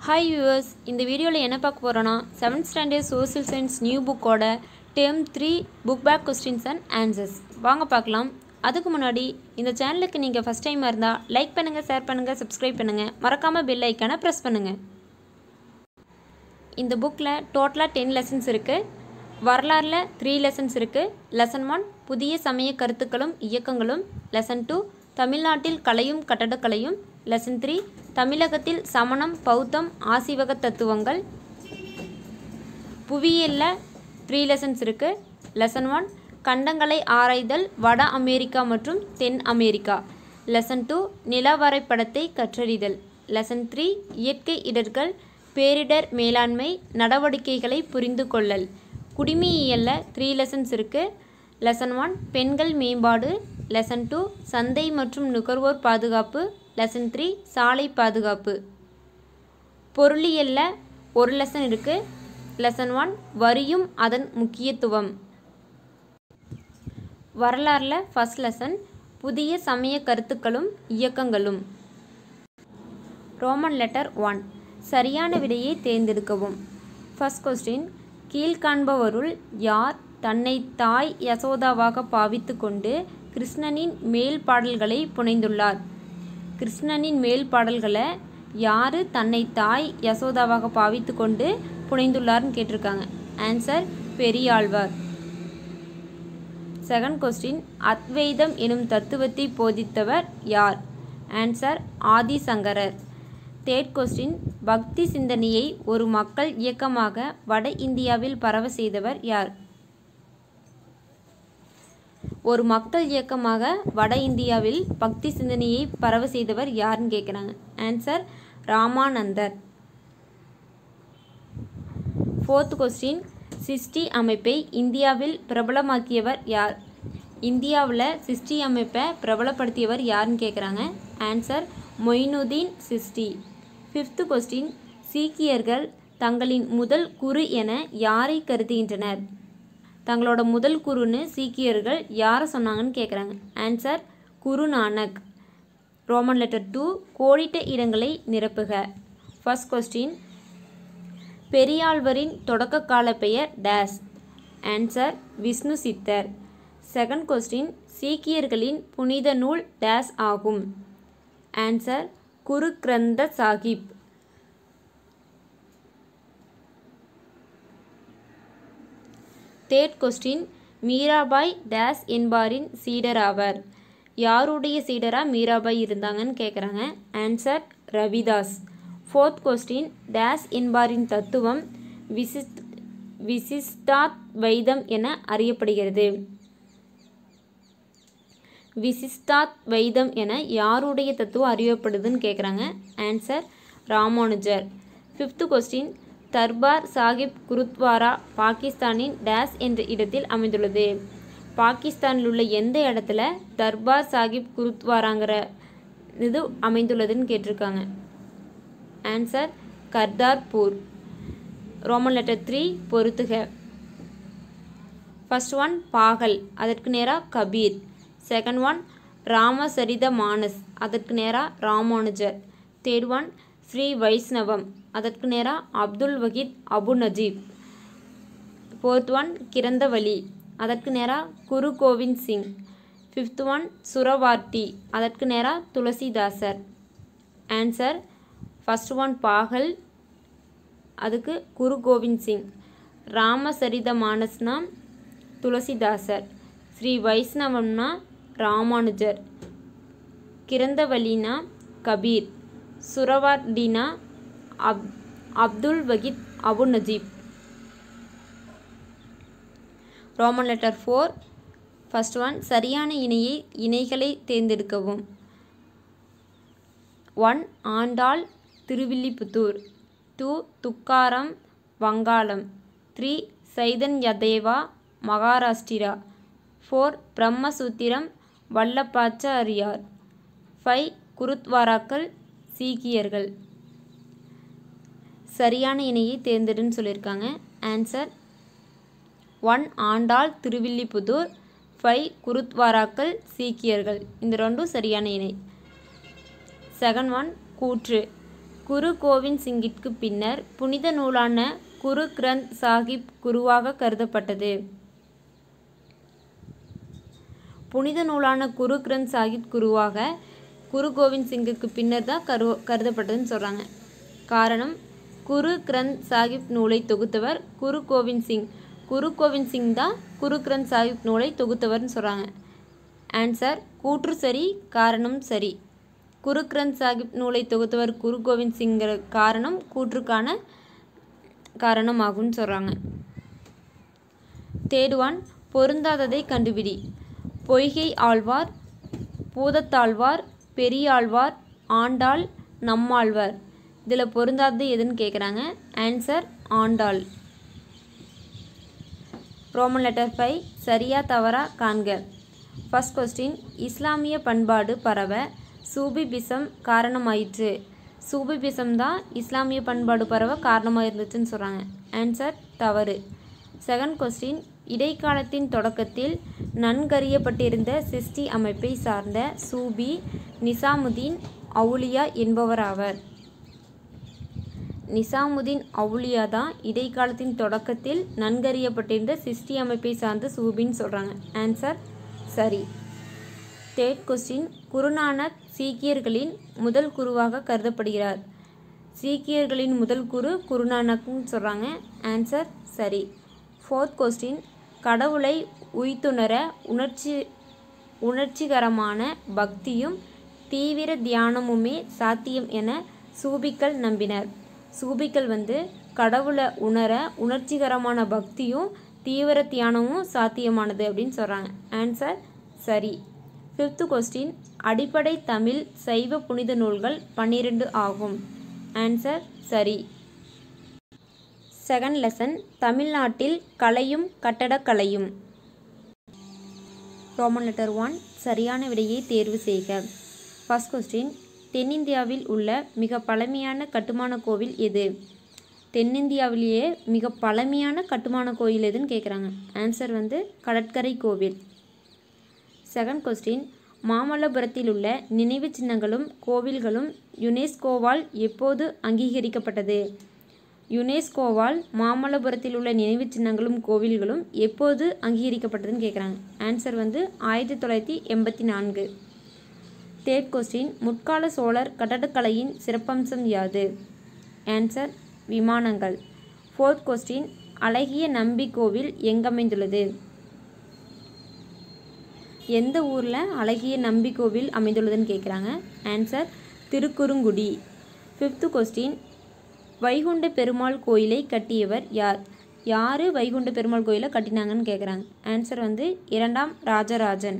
hi viewers இந்த வீடியோவில் என்ன பார்க்க போகிறோன்னா seventh standard social science new புக்கோட term three book back questions and answers வாங்க பார்க்கலாம் அதுக்கு முன்னாடி இந்த சேனலுக்கு நீங்கள் ஃபஸ்ட் டைமாக இருந்தால் லைக் பண்ணுங்கள் ஷேர் பண்ணுங்கள் சப்ஸ்கிரைப் பண்ணுங்கள் மறக்காமல் பெல் ஐக்கானை ப்ரெஸ் பண்ணுங்கள் இந்த புக்கில் டோட்டலாக டென் லெசன்ஸ் இருக்குது வரலாறில் த்ரீ லெசன்ஸ் இருக்குது லெசன் ஒன் புதிய சமய கருத்துக்களும் இயக்கங்களும் லெசன் டூ தமிழ்நாட்டில் கலையும் கட்டடக்கலையும் லெசன் த்ரீ தமிழகத்தில் சமணம் பௌத்தம் ஆசிவக தத்துவங்கள் புவியியலில் த்ரீ லெசன்ஸ் இருக்குது லெசன் ஒன் கண்டங்களை ஆராய்தல் வட அமெரிக்கா மற்றும் தென் அமெரிக்கா லெசன் டூ நில வரைபடத்தை கற்றறிதல் லெசன் த்ரீ இயற்கை இடர்கள் பேரிடர் மேலாண்மை நடவடிக்கைகளை புரிந்து கொள்ளல் குடிமையியலில் த்ரீ லெசன்ஸ் இருக்குது லெசன் ஒன் பெண்கள் மேம்பாடு லெசன் டூ சந்தை மற்றும் நுகர்வோர் பாதுகாப்பு லெசன் த்ரீ சாலை பாதுகாப்பு பொருளியலில் ஒரு லெசன் இருக்குது லெசன் ஒன் வரியும் அதன் முக்கியத்துவம் வரலாறில் ஃபஸ்ட் லெசன் புதிய சமய கருத்துக்களும் இயக்கங்களும் ரோமன் லெட்டர் ஒன் சரியான விடையை தேர்ந்தெடுக்கவும் ஃபர்ஸ்ட் கொஸ்டின் கீழ்காண்பவருள் யார் தன்னை தாய் யசோதாவாக பாவித்து கொண்டு கிருஷ்ணனின் மேல் பாடல்களை புனைந்துள்ளார் கிருஷ்ணனின் மேல் பாடல்களை யார் தன்னை தாய் யசோதாவாக பாவித்து கொண்டு புனைந்துள்ளார்னு கேட்டிருக்காங்க ஆன்சர் பெரியாழ்வார் செகண்ட் கொஸ்டின் அத்வைதம் எனும் தத்துவத்தை போதித்தவர் யார் ஆன்சர் ஆதிசங்கரர் தேர்ட் கொஸ்டின் பக்தி சிந்தனையை ஒரு மக்கள் இயக்கமாக வட இந்தியாவில் பரவ செய்தவர் யார் ஒரு மக்கள் இயக்கமாக வட இந்தியாவில் பக்தி சிந்தனையை பரவ செய்தவர் யாருன்னு கேட்குறாங்க answer Ramanandar fourth question Chishti அமைப்பை இந்தியாவில் பிரபலமாக்கியவர் யார் இந்தியாவில் சிஸ்டி அமைப்பை பிரபலப்படுத்தியவர் யாருன்னு கேட்குறாங்க answer Moinuddin Chishti fifth question சீக்கியர்கள் தங்களின் முதல் குரு என யாரை கருதுகின்றனர் தங்களோட முதல் குருன்னு சீக்கியர்கள் யாரை சொன்னாங்கன்னு கேட்குறாங்க answer Guru Nanak Roman letter two கோடிட்ட இடங்களை நிரப்புக ஃபர்ஸ்ட் கொஸ்டின் பெரியாழ்வரின் தொடக்க கால பெயர் டேஸ் ஆன்சர் விஷ்ணு சித்தர் செகண்ட் கொஸ்டின் சீக்கியர்களின் புனித நூல் டேஸ் ஆகும் answer Guru Granth Sahib third question Mirabai dash என்பாரின் சீடர் ஆவர் யாருடைய சீடராக மீராபாய் இருந்தாங்கன்னு கேட்குறாங்க answer Ravidas fourth question dash என்பாரின் தத்துவம் விசிஸ்ட் விசிஷ்டாத் வைதம் என அறியப்படுகிறது விசிஷ்டாத் வைதம் என யாருடைய தத்துவம் அறியப்படுதுன்னு கேட்குறாங்க answer Ramanujar fifth question Darbar Sahib Gurdwara பாகிஸ்தானின் டேஸ் என்ற இடத்தில் அமைந்துள்ளது பாகிஸ்தானில் உள்ள எந்த இடத்துல தர்பார் சாஹிப் குருத்வாராங்கிற இது அமைந்துள்ளதுன்னு கேட்டிருக்காங்க answer Kartarpur Roman letter three பொறுத்துக ஃபர்ஸ்ட் ஒன் பாகல் அதற்கு நேராக கபீர் செகண்ட் ஒன் ராமசரித மானஸ் அதற்கு நேராக ராமானுஜர் தேர்ட் ஒன் ஸ்ரீ வைஷ்ணவம் அதற்கு நேராக அப்துல் வஹீத் அபு நஜீப் ஃபோர்த் ஒன் கிரந்தவலி அதற்கு நேராக குரு கோவிந்த் சிங் ஃபிஃப்த் ஒன் சுரவார்த்தி அதற்கு நேராக துளசிதாசர் ஆன்சர் ஃபஸ்ட் ஒன் பாகல் அதுக்கு குரு கோவிந்த் சிங் ராமசரித மானஸ்னா துளசிதாசர் ஸ்ரீ வைஷ்ணவம்னா ராமானுஜர் கிரந்தவலினா கபீர் சுரவார்டினா அப் Abdul Wahid Abu Najib Roman letter four first one சரியான இணையை இணைகளை தேர்ந்தெடுக்கவும் one Andal Thiruvilliputhur two Tukaram Vangalam three Chaitanyadeva Maharashtra four Brahmasutram Vallabhacharyar five குருத்வாராக்கள் சீக்கியர்கள் சரியான இணையை தேர்ந்தெடுன்னு சொல்லியிருக்காங்க answer one Andal Thiruvilliputhur five குருத்வாராக்கள் சீக்கியர்கள் இந்த ரெண்டும் சரியான இணை செகண்ட் ஒன் கூற்று குரு கோவிந்த் சிங்கிற்கு பின்னர் புனித நூலான குரு கிரந்த் சாஹிப் குருவாக கருதப்பட்டது புனித நூலான குரு கிரந்த் சாஹிப் குருவாக குரு கோவிந்த் சிங்குக்கு பின்னர் தான் கரு கருதப்பட்டதுன்னு சொல்கிறாங்க காரணம் குரு கிரந்த் சாஹிப் நூலை தொகுத்தவர் குரு கோவிந்த் சிங் குரு கோவிந்த் சிங் தான் குரு கிரந்த் சாஹிப் நூலை தொகுத்தவர்னு சொல்கிறாங்க ஆன்சர் கூற்று சரி காரணம் சரி குரு கிரந்த் சாஹிப் நூலை தொகுத்தவர் குரு கோவிந்த் சிங்கிற காரணம் கூற்றுக்கான காரணம் ஆகும்னு சொல்கிறாங்க தேர்ட் ஒன் பொருந்தாததை கண்டுபிடி பொய்கை ஆழ்வார் பூதத்தாழ்வார் பெரியாழ்வார் ஆண்டாள் நம்மாழ்வார் இதில் பொருந்தாதது எதுன்னு கேட்குறாங்க answer Andal Roman letter five சரியா தவறா காண்க ஃபர்ஸ்ட் கொஸ்டின் இஸ்லாமிய பண்பாடு பரவ சூபிபிசம் காரணமாயிற்று சூபிபிசம் தான் இஸ்லாமிய பண்பாடு பரவ காரணமாக இருந்துச்சுன்னு சொல்கிறாங்க ஆன்சர் தவறு செகண்ட் கொஸ்டின் இடைக்காலத்தின் தொடக்கத்தில் நன்கறியப்பட்டிருந்த சிஸ்டி அமைப்பை சார்ந்த சூபி நிசாமுதீன் அவுலியா என்பவராவர் நிசாமுதீன் அவுலியா தான் இடைக்காலத்தின் தொடக்கத்தில் நன்கறியப்பட்டிருந்த சிஸ்டி அமைப்பை சார்ந்த சூபின்னு சொல்கிறாங்க ஆன்சர் சரி தேர்ட் கொஸ்டின் குருநானக் சீக்கியர்களின் முதல் குருவாக கருதப்படுகிறார் சீக்கியர்களின் முதல் குரு குருநானக்னு சொல்கிறாங்க ஆன்சர் சரி ஃபோர்த் கொஸ்டின் கடவுளை உய்த்துணர உணர்ச்சி உணர்ச்சிகரமான பக்தியும் தீவிர தியானமுமே சாத்தியம் என சூபிக்கள் நம்பினர் சூபிக்கள் வந்து கடவுளை உணர உணர்ச்சிகரமான பக்தியும் தீவிர தியானமும் சாத்தியமானது அப்படின்னு சொல்கிறாங்க ஆன்சர் சரி ஃபிஃப்த்து கொஸ்டின் அடிப்படை தமிழ் சைவ புனித நூல்கள் பன்னிரெண்டு ஆகும் ஆன்சர் சரி செகண்ட் லெசன் தமிழ்நாட்டில் கலையும் கட்டடக்கலையும் ரோமன் லெட்டர் ஒன் சரியான விடையை தேர்வு செய்க ஃபர்ஸ்ட் கொஸ்டின் தென்னிந்தியாவில் உள்ள மிக பழமையான கட்டுமான கோவில் எது தென்னிந்தியாவிலேயே மிக பழமையான கட்டுமான கோயில் எதுன்னு கேட்குறாங்க ஆன்சர் வந்து கடற்கரை கோவில் செகண்ட் கொஸ்டின் மாமல்லபுரத்தில் உள்ள நினைவு சின்னங்களும் கோவில்களும் யுனெஸ்கோவால் எப்போது அங்கீகரிக்கப்பட்டது யுனெஸ்கோவால் மாமல்லபுரத்தில் உள்ள நினைவு சின்னங்களும் கோவில்களும் எப்போது அங்கீகரிக்கப்பட்டதுன்னு கேட்குறாங்க ஆன்சர் வந்து ஆயிரத்தி தொள்ளாயிரத்தி எண்பத்தி நான்கு தேர்ட் கொஸ்டின் முற்கால சோழர் கட்டடக்கலையின் சிறப்பம்சம் யாது ஆன்சர் விமானங்கள் ஃபோர்த் கொஸ்டின் அழகிய நம்பி கோவில் எங்கமைந்துள்ளது எந்த ஊரில் அழகிய நம்பி கோவில் அமைந்துள்ளதுன்னு கேட்குறாங்க answer Thirukkurungudi fifth question Vaikunda Perumal கோயிலை கட்டியவர் யார் யார் வைகுண்ட பெருமாள் கோயிலை கட்டினாங்கன்னு கேட்குறாங்க ஆன்சர் வந்து இரண்டாம் ராஜராஜன்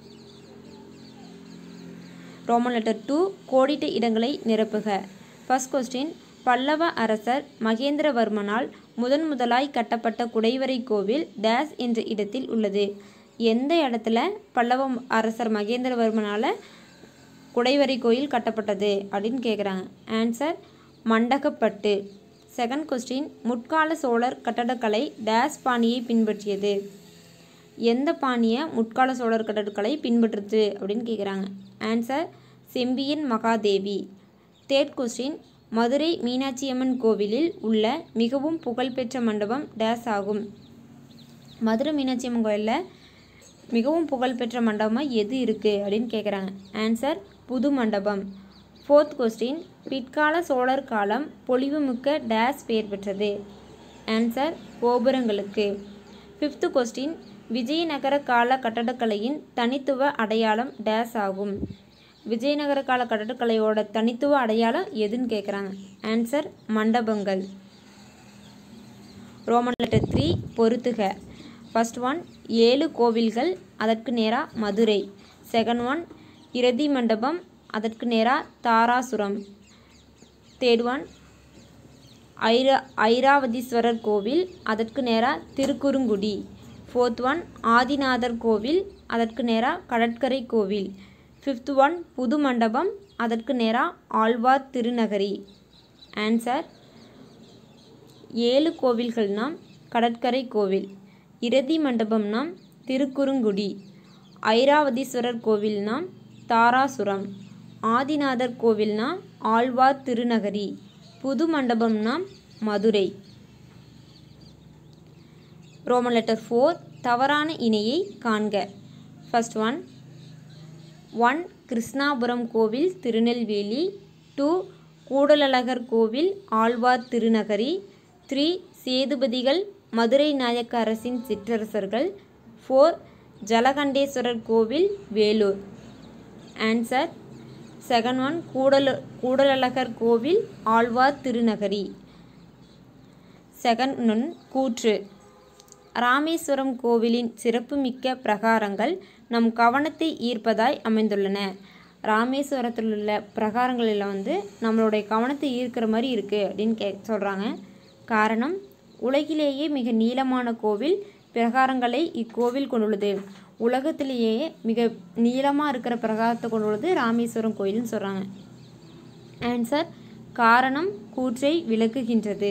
ரோமன் லெட்டர் டூ கோடிட்ட இடங்களை நிரப்புக ஃபர்ஸ்ட் கொஸ்டின் பல்லவ அரசர் மகேந்திரவர்மனால் முதன் முதலாய் கட்டப்பட்ட குடைவரை கோவில் டேஸ் என்ற இடத்தில் உள்ளது எந்த இடத்துல பல்லவ அரசர் மகேந்திரவர்மனால் குடைவரை கோயில் கட்டப்பட்டது அப்படின்னு கேட்குறாங்க ஆன்சர் மண்டகப்பட்டு செகண்ட் கொஸ்டின் முற்கால சோழர் கட்டடக்கலை டேஸ் பாணியை பின்பற்றியது எந்த பாணியை முற்கால சோழர் கட்டடக்கலை பின்பற்றுது அப்படின்னு கேட்குறாங்க answer Sembiyan Mahadevi third question Madurai Meenakshiamman கோவிலில் உள்ள மிகவும் புகழ்பெற்ற மண்டபம் டேஸ் ஆகும் மதுரை மீனாட்சியம்மன் கோயிலில் மிகவும் புகழ்பெற்ற மண்டபமாக எது இருக்குது அப்படின்னு கேட்குறாங்க ஆன்சர் புது மண்டபம் ஃபோர்த் கொஸ்டின் பிற்கால சோழர் காலம் பொலிவுமிக்க டேஸ் பெயர் பெற்றது ஆன்சர் கோபுரங்களுக்கு ஃபிஃப்த்து கொஸ்டின் விஜயநகர கால கட்டடக்கலையின் தனித்துவ அடையாளம் டேஸ் ஆகும் விஜயநகர கால கட்டடக்கலையோட தனித்துவ அடையாளம் எதுன்னு கேட்குறாங்க ஆன்சர் மண்டபங்கள் ரோமன் லெட்டர் த்ரீ பொறுத்துக ஃபர்ஸ்ட் ஒன் ஏழு கோவில்கள் அதற்கு நேராக மதுரை செகண்ட் ஒன் இரதி மண்டபம் அதற்கு நேராக தாராசுரம் தேர்ட் ஒன் ஐரா ஐராவதீஸ்வரர் கோவில் அதற்கு நேராக திருக்குறுங்குடி ஃபோர்த் ஒன் ஆதிநாதர் கோவில் அதற்கு நேராக கடற்கரை கோவில் ஃபிஃப்த் ஒன் புது மண்டபம் அதற்கு நேராக ஆழ்வார் திருநகரி ஆன்சர் ஏழு கோவில்கள்னா கடற்கரை கோவில் இரதி மண்டபம்னா திருக்குறுங்குடி ஐராவதீஸ்வரர் கோவில்னா தாராசுரம் ஆதிநாதர் கோவில்னா ஆழ்வார் திருநகரி புது மண்டபம்னா மதுரை ரோமன் லெட்டர் ஃபோர் தவறான இணையை காண்க ஃபர்ஸ்ட் ஒன் ஒன் கிருஷ்ணாபுரம் கோவில் திருநெல்வேலி டூ கூடலழகர் கோவில் ஆழ்வார் திருநகரி த்ரீ சேதுபதிகள் மதுரை நாயக்க அரசின் சிற்றரசர்கள் ஃபோர் ஜலகண்டேஸ்வரர் கோவில் வேலூர் ஆன்சர் செகண்ட் ஒன் கூடல கூடலழகர் கோவில் ஆழ்வார் திருநகரி செகண்ட் ஒன் கூற்று ராமேஸ்வரம் கோவிலின் சிறப்புமிக்க பிரகாரங்கள் நம் கவனத்தை ஈர்ப்பதாய் அமைந்துள்ளன ராமேஸ்வரத்தில் உள்ள பிரகாரங்களில் வந்து நம்மளுடைய கவனத்தை ஈர்க்கிற மாதிரி இருக்குது அப்படின்னு கே சொல்கிறாங்க காரணம் உலகிலேயே மிக நீளமான கோவில் பிரகாரங்களை இக்கோவில் கொண்டுள்ளது உலகத்திலேயே மிக நீளமாக இருக்கிற பிரகாரத்தை கொண்டுள்ளது ராமேஸ்வரம் கோயில்னு சொல்கிறாங்க ஆன்சர் காரணம் கூற்றை விளக்குகின்றது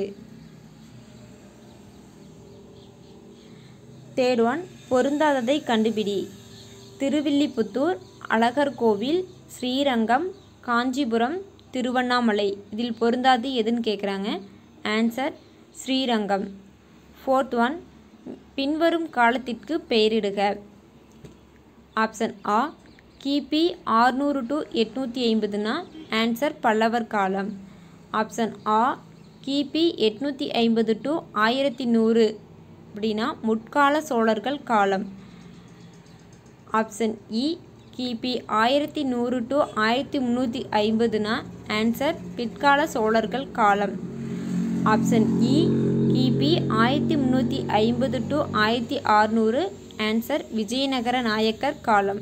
தேர்ட் ஒன் பொருந்தாததை கண்டுபிடி திருவில்லிபுத்தூர் அழகர் கோவில் ஸ்ரீரங்கம் காஞ்சிபுரம் திருவண்ணாமலை இதில் பொருந்தாது எதுன்னு கேட்குறாங்க ஆன்சர் ஸ்ரீரங்கம் ஃபோர்த் ஒன் பின்வரும் காலத்திற்கு பெயரிடுக ஆப்ஷன் ஆ கிபி ஆறுநூறு டு எட்நூற்றி ஐம்பதுனா ஆன்சர் பல்லவர் காலம் ஆப்ஷன் ஆ கிபி எட்நூற்றி ஐம்பது டு ஆயிரத்தி நூறு அப்படின்னா முற்கால சோழர்கள் காலம் ஆப்ஷன் இ கிபி ஆயிரத்தி நூறு டு ஆயிரத்தி முந்நூற்றி ஐம்பதுனா ஆன்சர் பிற்கால சோழர்கள் காலம் ஆப்ஷன் இ கிபி ஆயிரத்தி முந்நூற்றி ஐம்பது டு ஆயிரத்தி அறுநூறு ஆன்சர் விஜயநகர நாயக்கர் காலம்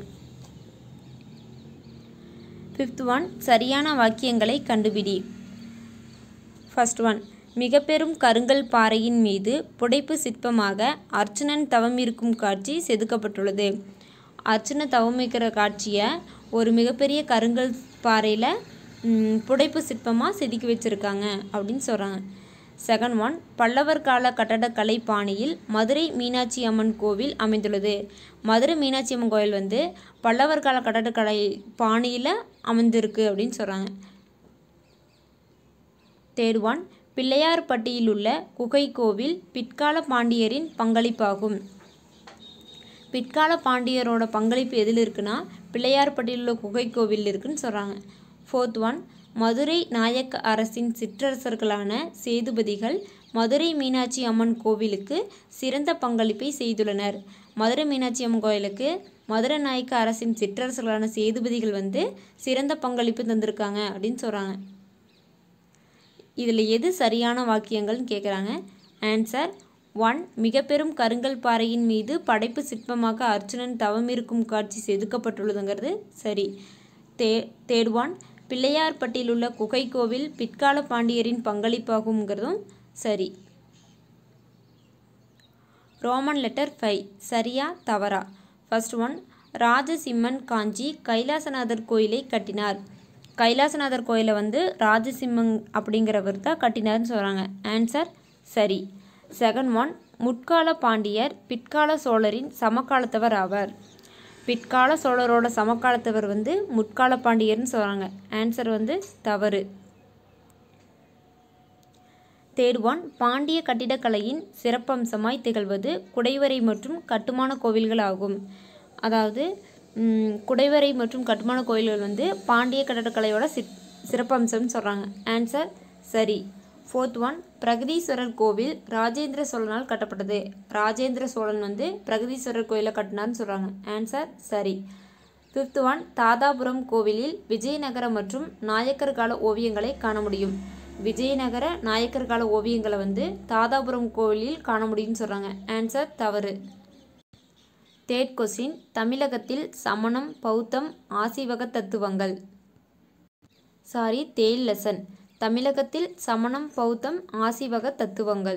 ஃபிஃப்த் ஒன் சரியான வாக்கியங்களை கண்டுபிடி ஃபர்ஸ்ட் ஒன் மிக பெரும் கருங்கல் பாறையின் மீது புடைப்பு சிற்பமாக அர்ச்சுனன் தவம் இருக்கும் காட்சி செதுக்கப்பட்டுள்ளது அர்ச்சுன தவம் இருக்கிற காட்சியை ஒரு மிகப்பெரிய கருங்கல் பாறையில் ம், புடைப்பு சிற்பமாக செதுக்கி வச்சுருக்காங்க அப்படின்னு சொல்கிறாங்க செகண்ட் ஒன் பல்லவர் கால கட்டடக்கலை பாணியில் மதுரை மீனாட்சி அம்மன் கோவில் அமைந்துள்ளது மதுரை மீனாட்சி அம்மன் கோவில் வந்து பல்லவர் கால கட்டடக்கலை பாணியில் அமைந்திருக்கு அப்படின்னு சொல்கிறாங்க தேர்ட் ஒன் பிள்ளையார்பட்டியில் உள்ள குகை கோவில் பிற்கால பாண்டியரின் பங்களிப்பாகும் பிற்கால பாண்டியரோட பங்களிப்பு எதில் இருக்குன்னா பிள்ளையார்பட்டியில் உள்ள குகை கோவில் இருக்குன்னு சொல்கிறாங்க ஃபோர்த் ஒன் மதுரை நாயக்க அரசின் சிற்றரசர்களான சேதுபதிகள் மதுரை மீனாட்சி அம்மன் கோவிலுக்கு சிறந்த பங்களிப்பை செய்துள்ளனர் மதுரை மீனாட்சி அம்மன் கோயிலுக்கு மதுரை நாயக்க அரசின் சிற்றரசர்களான சேதுபதிகள் வந்து சிறந்த பங்களிப்பு தந்திருக்காங்க அப்படின்னு சொல்கிறாங்க இதில் எது சரியான வாக்கியங்கள்னு கேட்குறாங்க ஆன்சர் ஒன் மிக பெரும் கருங்கல் பாறையின் மீது படைப்பு சிற்பமாக அர்ச்சுனன் தவம் இருக்கும் காட்சி செதுக்கப்பட்டுள்ளதுங்கிறது சரி தே தேர்ட் ஒன் பிள்ளையார்பட்டியில் உள்ள குகை கோவில் பிற்கால பாண்டியரின் பங்களிப்பாகுங்கிறதும் சரி ரோமன் லெட்டர் ஃபைவ் சரியா தவறா ஃபர்ஸ்ட் ஒன் ராஜசிம்மன் காஞ்சி கைலாசநாதர் கோயிலை கட்டினார் கைலாசநாதர் கோயிலை வந்து ராஜசிம்மன் அப்படிங்கிறவர் தான் கட்டினார்னு சொல்கிறாங்க ஆன்சர் சரி செகண்ட் ஒன் முற்கால பாண்டியர் பிற்கால சோழரின் சமகாலத்தவர் ஆவர் பிற்கால சோழரோட சமகாலத்தவர் வந்து முற்கால பாண்டியர்னு சொல்கிறாங்க ஆன்சர் வந்து தவறு தேர்ட் ஒன் பாண்டிய கட்டிடக்கலையின் சிறப்பம்சமாய் திகழ்வது குடைவரை மற்றும் கட்டுமான கோவில்கள் ஆகும் அதாவது ம், குடைவரை மற்றும் கட்டுமான கோயில்கள் வந்து பாண்டிய கட்டடக்கலையோட சிற் சிறப்பம்சம்னு சொல்கிறாங்க ஆன்சர் சரி ஃபோர்த் ஒன் பிரகதீஸ்வரர் கோவில் ராஜேந்திர சோழனால் கட்டப்பட்டது ராஜேந்திர சோழன் வந்து பிரகதீஸ்வரர் கோயிலை கட்டினார்னு சொல்கிறாங்க ஆன்சர் சரி ஃபிஃப்த் ஒன் தாதாபுரம் கோவிலில் விஜயநகர மற்றும் நாயக்கர் கால ஓவியங்களை காண முடியும் விஜயநகர நாயக்கர் கால ஓவியங்களை வந்து தாதாபுரம் கோவிலில் காண முடியும்னு சொல்கிறாங்க ஆன்சர் தவறு தேர்ட் கொஸ்டின் தமிழகத்தில் சமணம் பௌத்தம் ஆசீவக தத்துவங்கள் சாரி தேல் லெசன் தமிழகத்தில் சமணம் பௌத்தம் ஆசீவக தத்துவங்கள்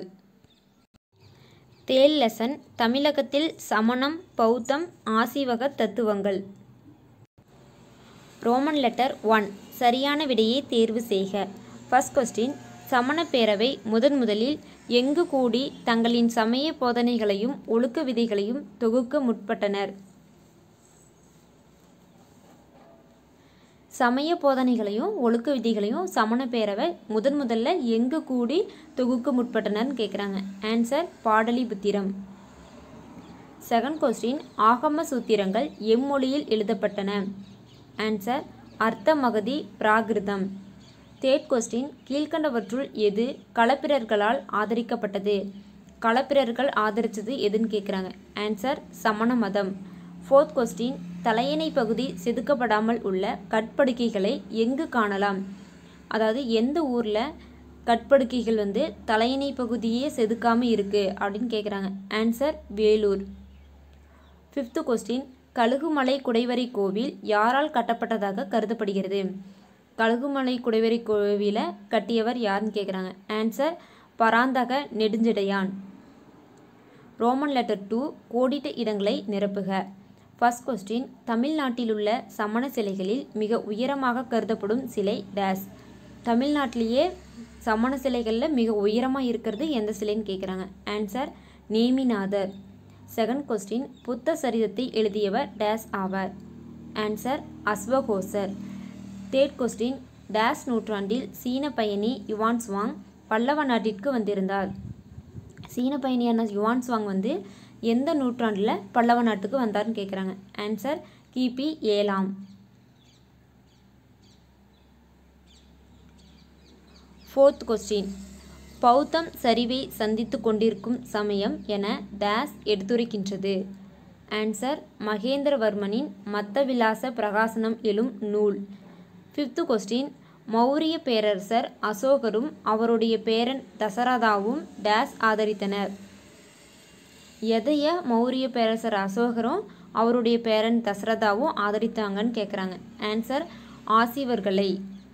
தேல் லெசன் தமிழகத்தில் சமணம் பௌத்தம் ஆசீவக தத்துவங்கள் ரோமன் லெட்டர் ஒன் சரியான விடையை தேர்வு செய்க ஃபர்ஸ்ட் கொஸ்டின் சமண பேரவை முதன் முதலில் எங்கு கூடி தங்களின் சமய போதனைகளையும் ஒழுக்க விதிகளையும் தொகுக்க முற்பட்டனர் சமய போதனைகளையும் ஒழுக்க விதிகளையும் சமண பேரவை முதன் முதல்ல எங்கு கூடி தொகுக்க முற்பட்டனர்னு கேட்குறாங்க ஆன்சர் பாடலிபுத்திரம் செகண்ட் கொஸ்டின் ஆகம சூத்திரங்கள் எம்மொழியில் எழுதப்பட்டன ஆன்சர் அர்த்த மகதி பிராகிருதம் தேர்ட் கொஸ்டின் கீழ்கண்டவற்றுள் எது களப்பிரர்களால் ஆதரிக்கப்பட்டது களப்பிரர்கள் ஆதரித்தது எதுன்னு கேட்குறாங்க ஆன்சர் சமண மதம் ஃபோர்த் கொஸ்டின் தலையணை பகுதி செதுக்கப்படாமல் உள்ள கட்படுக்கைகளை எங்கு காணலாம் அதாவது எந்த ஊரில் கட்படுக்கைகள் வந்து தலையணை பகுதியே செதுக்காமல் இருக்குது அப்படின்னு கேட்குறாங்க answer Vellore fifth question Kazhugumalai குடைவரை கோவில் யாரால் கட்டப்பட்டதாக கருதப்படுகிறது கழுகுமலை குடைவரை கோவிலை கட்டியவர் யாருன்னு கேட்குறாங்க answer Paranthaka Nedunjadaiyan Roman letter two கோடிட்ட இடங்களை நிரப்புக ஃபர்ஸ்ட் கொஸ்டின் தமிழ்நாட்டிலுள்ள சமண சிலைகளில் மிக உயரமாக கருதப்படும் சிலை டேஸ் தமிழ்நாட்டிலேயே சமண சிலைகளில் மிக உயரமாக இருக்கிறது எந்த சிலைன்னு கேட்குறாங்க ஆன்சர் நேமிநாதர் செகண்ட் கொஸ்டின் புத்த சரிதத்தை எழுதியவர் டேஸ் ஆவார் ஆன்சர் அஸ்வகோசர் தேர்ட் கொஸ்டின் டேஸ் நூற்றாண்டில் சீன பயணி யுவான் ஸ்வாங் பல்லவ நாட்டிற்கு வந்திருந்தார் சீன பயணியான யுவான் ஸ்வாங் வந்து எந்த நூற்றாண்டில் பல்லவ நாட்டுக்கு வந்தார்னு கேட்குறாங்க ஆன்சர் கிபி ஏழாம் ஃபோர்த் கொஸ்டின் பௌத்தம் சரிவை சந்தித்து கொண்டிருக்கும் சமயம் என டேஸ் எடுத்துரைக்கின்றது ஆன்சர் மகேந்திரவர்மனின் மத்தவிலாச பிரகாசனம் எழும் நூல் ஃபிஃப்த்து கொஸ்டின் மௌரிய பேரரசர் அசோகரும் அவருடைய பேரன் தசரதாவும் டேஸ் ஆதரித்தனர் எதைய மௌரிய பேரரசர் அசோகரும் அவருடைய பேரன் தசரதாவும் ஆதரித்தாங்கன்னு கேட்குறாங்க ஆன்சர் ஆசிவர்களை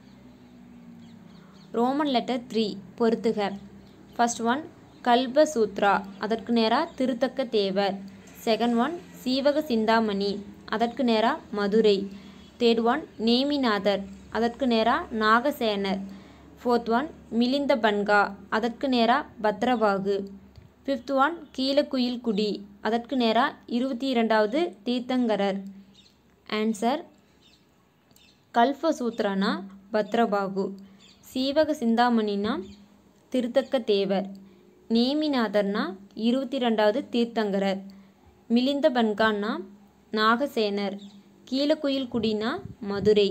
ரோமன் லெட்டர் த்ரீ பொறுத்துக ஃபர்ஸ்ட் ஒன் கல்ப சூத்ரா அதற்கு நேராக திருத்தக்க தேவர் செகண்ட் ஒன் சீவக சிந்தாமணி அதற்கு நேராக மதுரை தேர்ட் ஒன் நேமிநாதர் அதற்கு நேராக நாகசேனர் ஃபோர்த் ஒன் மிலிந்த பன்கா அதற்கு நேராக பத்ரபாகு ஃபிஃப்த் ஒன் கீழக்குயில் குடி அதற்கு நேராக இருபத்தி இரண்டாவது தீர்த்தங்கரர் ஆன்சர் கல்பசூத்ரானா பத்ரபாகு சீவக சிந்தாமணினா திருத்தக்க தேவர் நேமிநாதர்னா இருபத்தி ரெண்டாவது தீர்த்தங்கரர் மிலிந்த பன்கான்னா நாகசேனர் கீழக்குயில் குடினா மதுரை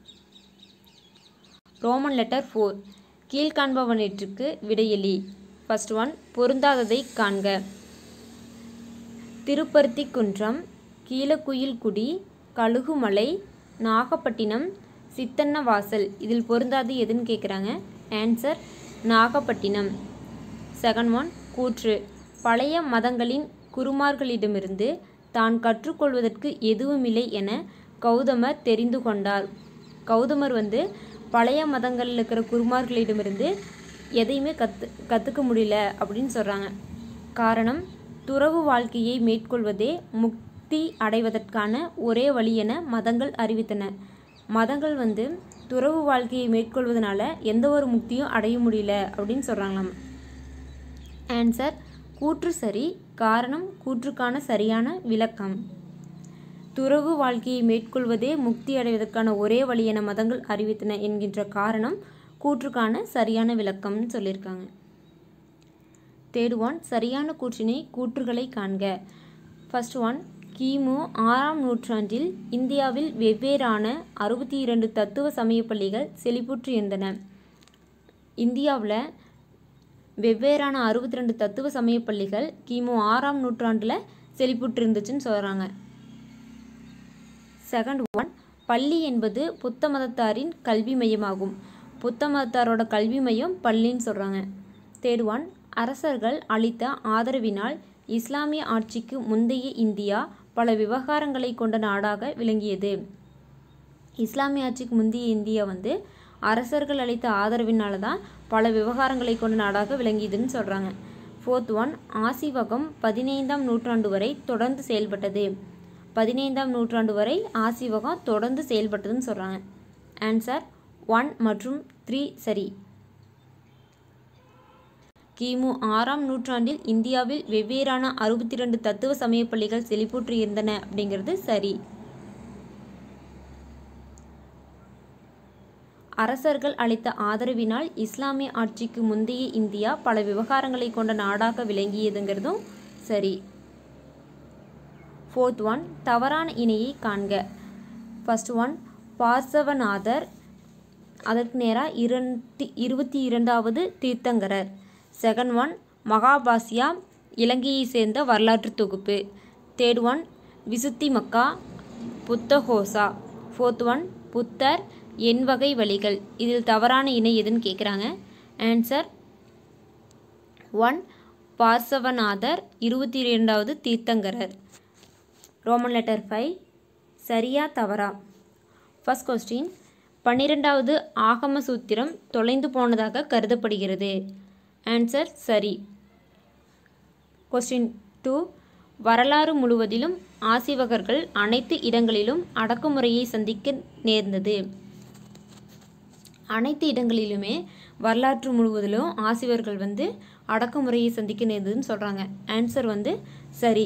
ரோமன் லெட்டர் ஃபோர் கீழ்காண்பவனற்றுக்கு விடையெளி ஃபர்ஸ்ட் ஒன் பொருந்தாததை காண்க திருப்பருத்தி குன்றம் கீழக்குயில்குடி கழுகுமலை நாகப்பட்டினம் சித்தன்னவாசல் இதில் பொருந்தாது எதுன்னு கேட்குறாங்க ஆன்சர் நாகப்பட்டினம் செகண்ட் ஒன் கூற்று பழைய மதங்களின் குருமார்களிடமிருந்து தான் கற்றுக்கொள்வதற்கு எதுவுமில்லை என கௌதமர் தெரிந்து கொண்டார் கௌதமர் வந்து பழைய மதங்களில் இருக்கிற குருமார்களிடமிருந்து எதையுமே கற்று கற்றுக்க முடியல அப்படின்னு சொல்கிறாங்க காரணம் துறவு வாழ்க்கையை மேற்கொள்வதே முக்தி அடைவதற்கான ஒரே வழி என மதங்கள் அறிவித்தன மதங்கள் வந்து துறவு வாழ்க்கையை மேற்கொள்வதனால எந்த ஒரு முக்தியும் அடைய முடியல அப்படின்னு சொல்கிறாங்களாம் ஆன்சர் கூற்று சரி காரணம் கூற்றுக்கான சரியான விளக்கம் துறவு வாழ்க்கையை மேற்கொள்வதே முக்தி அடைவதற்கான ஒரே வழி என மதங்கள் அறிவித்தன என்கின்ற காரணம் கூற்றுக்கான சரியான விளக்கம்னு சொல்லியிருக்காங்க தேர்ட் ஒன் சரியான கூற்றினை கூற்றுகளை காண்க ஃபர்ஸ்ட் ஒன் கிமு ஆறாம் நூற்றாண்டில் இந்தியாவில் வெவ்வேறான அறுபத்தி இரண்டு தத்துவ சமய பள்ளிகள் செழிப்புற்று இருந்தன இந்தியாவில் வெவ்வேறான அறுபத்தி ரெண்டு தத்துவ சமய பள்ளிகள் கிமு ஆறாம் நூற்றாண்டில் செழிப்புற்று இருந்துச்சுன்னு சொல்கிறாங்க செகண்ட் ஒன் பள்ளி என்பது புத்த மதத்தாரின் கல்வி மையமாகும் புத்த மதத்தாரோட கல்வி மையம் பள்ளின்னு சொல்கிறாங்க தேர்ட் ஒன் அரசர்கள் அளித்த ஆதரவினால் இஸ்லாமிய ஆட்சிக்கு முந்தைய இந்தியா பல விவகாரங்களை கொண்ட நாடாக விளங்கியது இஸ்லாமிய ஆட்சிக்கு முந்தைய இந்தியா வந்து அரசர்கள் அளித்த ஆதரவினால தான் பல விவகாரங்களை கொண்ட நாடாக விளங்கியதுன்னு சொல்கிறாங்க ஃபோர்த் ஒன் ஆசிவகம் பதினைந்தாம் நூற்றாண்டு வரை தொடர்ந்து செயல்பட்டது பதினைந்தாம் நூற்றாண்டு வரை ஆசிவகம் தொடர்ந்து செயல்பட்டதுன்னு சொல்கிறாங்க ஆன்சர் ஒன் மற்றும் த்ரீ சரி கிமு ஆறாம் நூற்றாண்டில் இந்தியாவில் வெவ்வேறான அறுபத்தி ரெண்டு தத்துவ சமய பள்ளிகள் செழிப்புற்று இருந்தன அப்படிங்கிறது சரி அரசர்கள் அளித்த ஆதரவினால் இஸ்லாமிய ஆட்சிக்கு முந்தைய இந்தியா பல விவகாரங்களை கொண்ட நாடாக விளங்கியதுங்கிறதும் சரி ஃபோர்த் ஒன் தவறான இணையை காண்க ஃபர்ஸ்ட் ஒன் பார்சவநாதர் அதற்கு நேராக இரண்டு இருபத்தி இரண்டாவது தீர்த்தங்கரர் செகண்ட் ஒன் மகாபாசியா இலங்கையை சேர்ந்த வரலாற்று தொகுப்பு தேர்ட் ஒன் விசுத்தி மக்கா புத்தகோசா ஃபோர்த் ஒன் புத்தர் எண் வகை வழிகள் இதில் தவறான இணை எதுன்னு கேட்குறாங்க ஆன்சர் ஒன் பார்சவநாதர் இருபத்தி இரண்டாவது தீர்த்தங்கரர் ரோமன் லெட்டர் ஃபைவ் சரியா தவறா ஃபர்ஸ்ட் கொஸ்டின் பன்னிரெண்டாவது ஆகம சூத்திரம் தொலைந்து போனதாக கருதப்படுகிறது ஆன்சர் சரி கொஸ்டின் டூ வரலாறு முழுவதிலும் ஆசிவகர்கள் அனைத்து இடங்களிலும் அடக்குமுறையை சந்திக்க நேர்ந்தது அனைத்து இடங்களிலுமே வரலாற்று முழுவதிலும் ஆசிவர்கள் வந்து அடக்குமுறையை சந்திக்க நேர்ந்ததுன்னு சொல்கிறாங்க ஆன்சர் வந்து சரி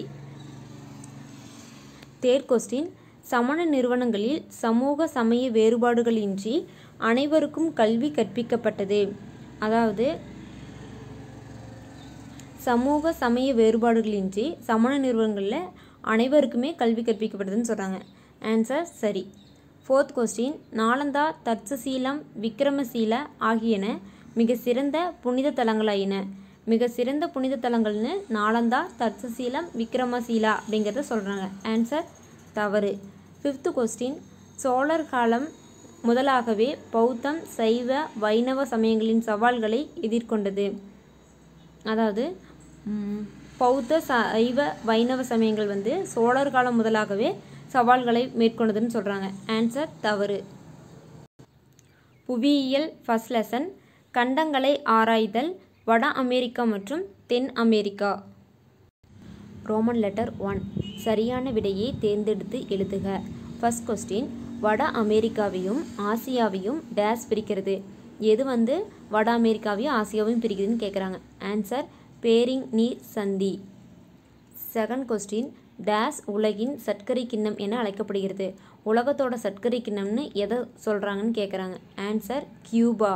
தேர்ட் கொஸ்டின் சமண நிறுவனங்களில் சமூக சமய வேறுபாடுகளின்றி அனைவருக்கும் கல்வி கற்பிக்கப்பட்டது அதாவது சமூக சமய வேறுபாடுகளின்றி சமண நிறுவனங்களில் அனைவருக்குமே கல்வி கற்பிக்கப்பட்டதுன்னு சொல்கிறாங்க ஆன்சர் சரி ஃபோர்த் கொஸ்டின் நாலந்தா தட்சசீலம் விக்ரமசீல ஆகியன மிக சிறந்த புனித தலங்களாயின மிக சிறந்த புனித தலங்கள்னு நாலந்தா தட்சசீலம் விக்ரமசீலா அப்படிங்கிறத சொல்கிறாங்க ஆன்சர் தவறு ஃபிஃப்த்து கொஸ்டின் சோழர் காலம் முதலாகவே பௌத்தம் சைவ வைணவ சமயங்களின் சவால்களை எதிர்கொண்டது அதாவது ம், பௌத்த சைவ வைணவ சமயங்கள் வந்து சோழர் காலம் முதலாகவே சவால்களை மேற்கொண்டதுன்னு சொல்கிறாங்க ஆன்சர் தவறு புவியியல் ஃபர்ஸ்ட் லெசன் கண்டங்களை ஆராய்தல் வட அமெரிக்கா மற்றும் தென் அமெரிக்கா ரோமன் லெட்டர் ஒன் சரியான விடையை தேர்ந்தெடுத்து எழுதுக ஃபர்ஸ்ட் கொஸ்டின் வட அமெரிக்காவையும் ஆசியாவையும் டேஸ் பிரிக்கிறது எது வந்து வட அமெரிக்காவையும் ஆசியாவையும் பிரிக்குதுன்னு கேட்குறாங்க ஆன்சர் பேரிங் நீர் சந்தி செகண்ட் கொஸ்டின் டேஸ் உலகின் சர்க்கரை கிண்ணம் என அழைக்கப்படுகிறது உலகத்தோட சர்க்கரை கிண்ணம்னு எதை சொல்கிறாங்கன்னு கேட்குறாங்க answer Cuba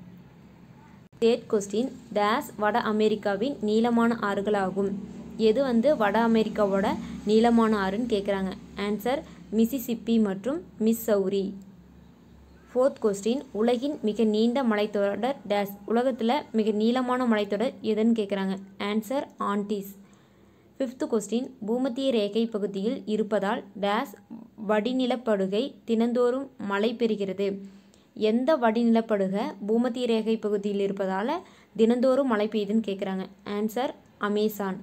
third question dash வட அமெரிக்காவின் நீளமான ஆறுகளாகும் எது வந்து வட அமெரிக்காவோட நீளமான ஆறுன்னு கேட்குறாங்க ஆன்சர் மிசிசிப்பி மற்றும் மிஸ்ஸௌரி ஃபோர்த் கொஸ்டின் உலகின் மிக நீண்ட மலைத்தொடர் டேஸ் உலகத்தில் மிக நீளமான மலைத்தொடர் எதுன்னு கேட்குறாங்க ஆன்சர் ஆன்டிஸ் ஃபிஃப்த்து கொஸ்டின் பூமத்திய ரேகை பகுதியில் இருப்பதால் டேஸ் வடிநிலப்படுகை தினந்தோறும் மழை பெறுகிறது எந்த வடிநிலப்படுகை பூமத்திய ரேகை பகுதியில் இருப்பதால் தினந்தோறும் மழை பெய்யுதுன்னு கேட்குறாங்க answer Amazon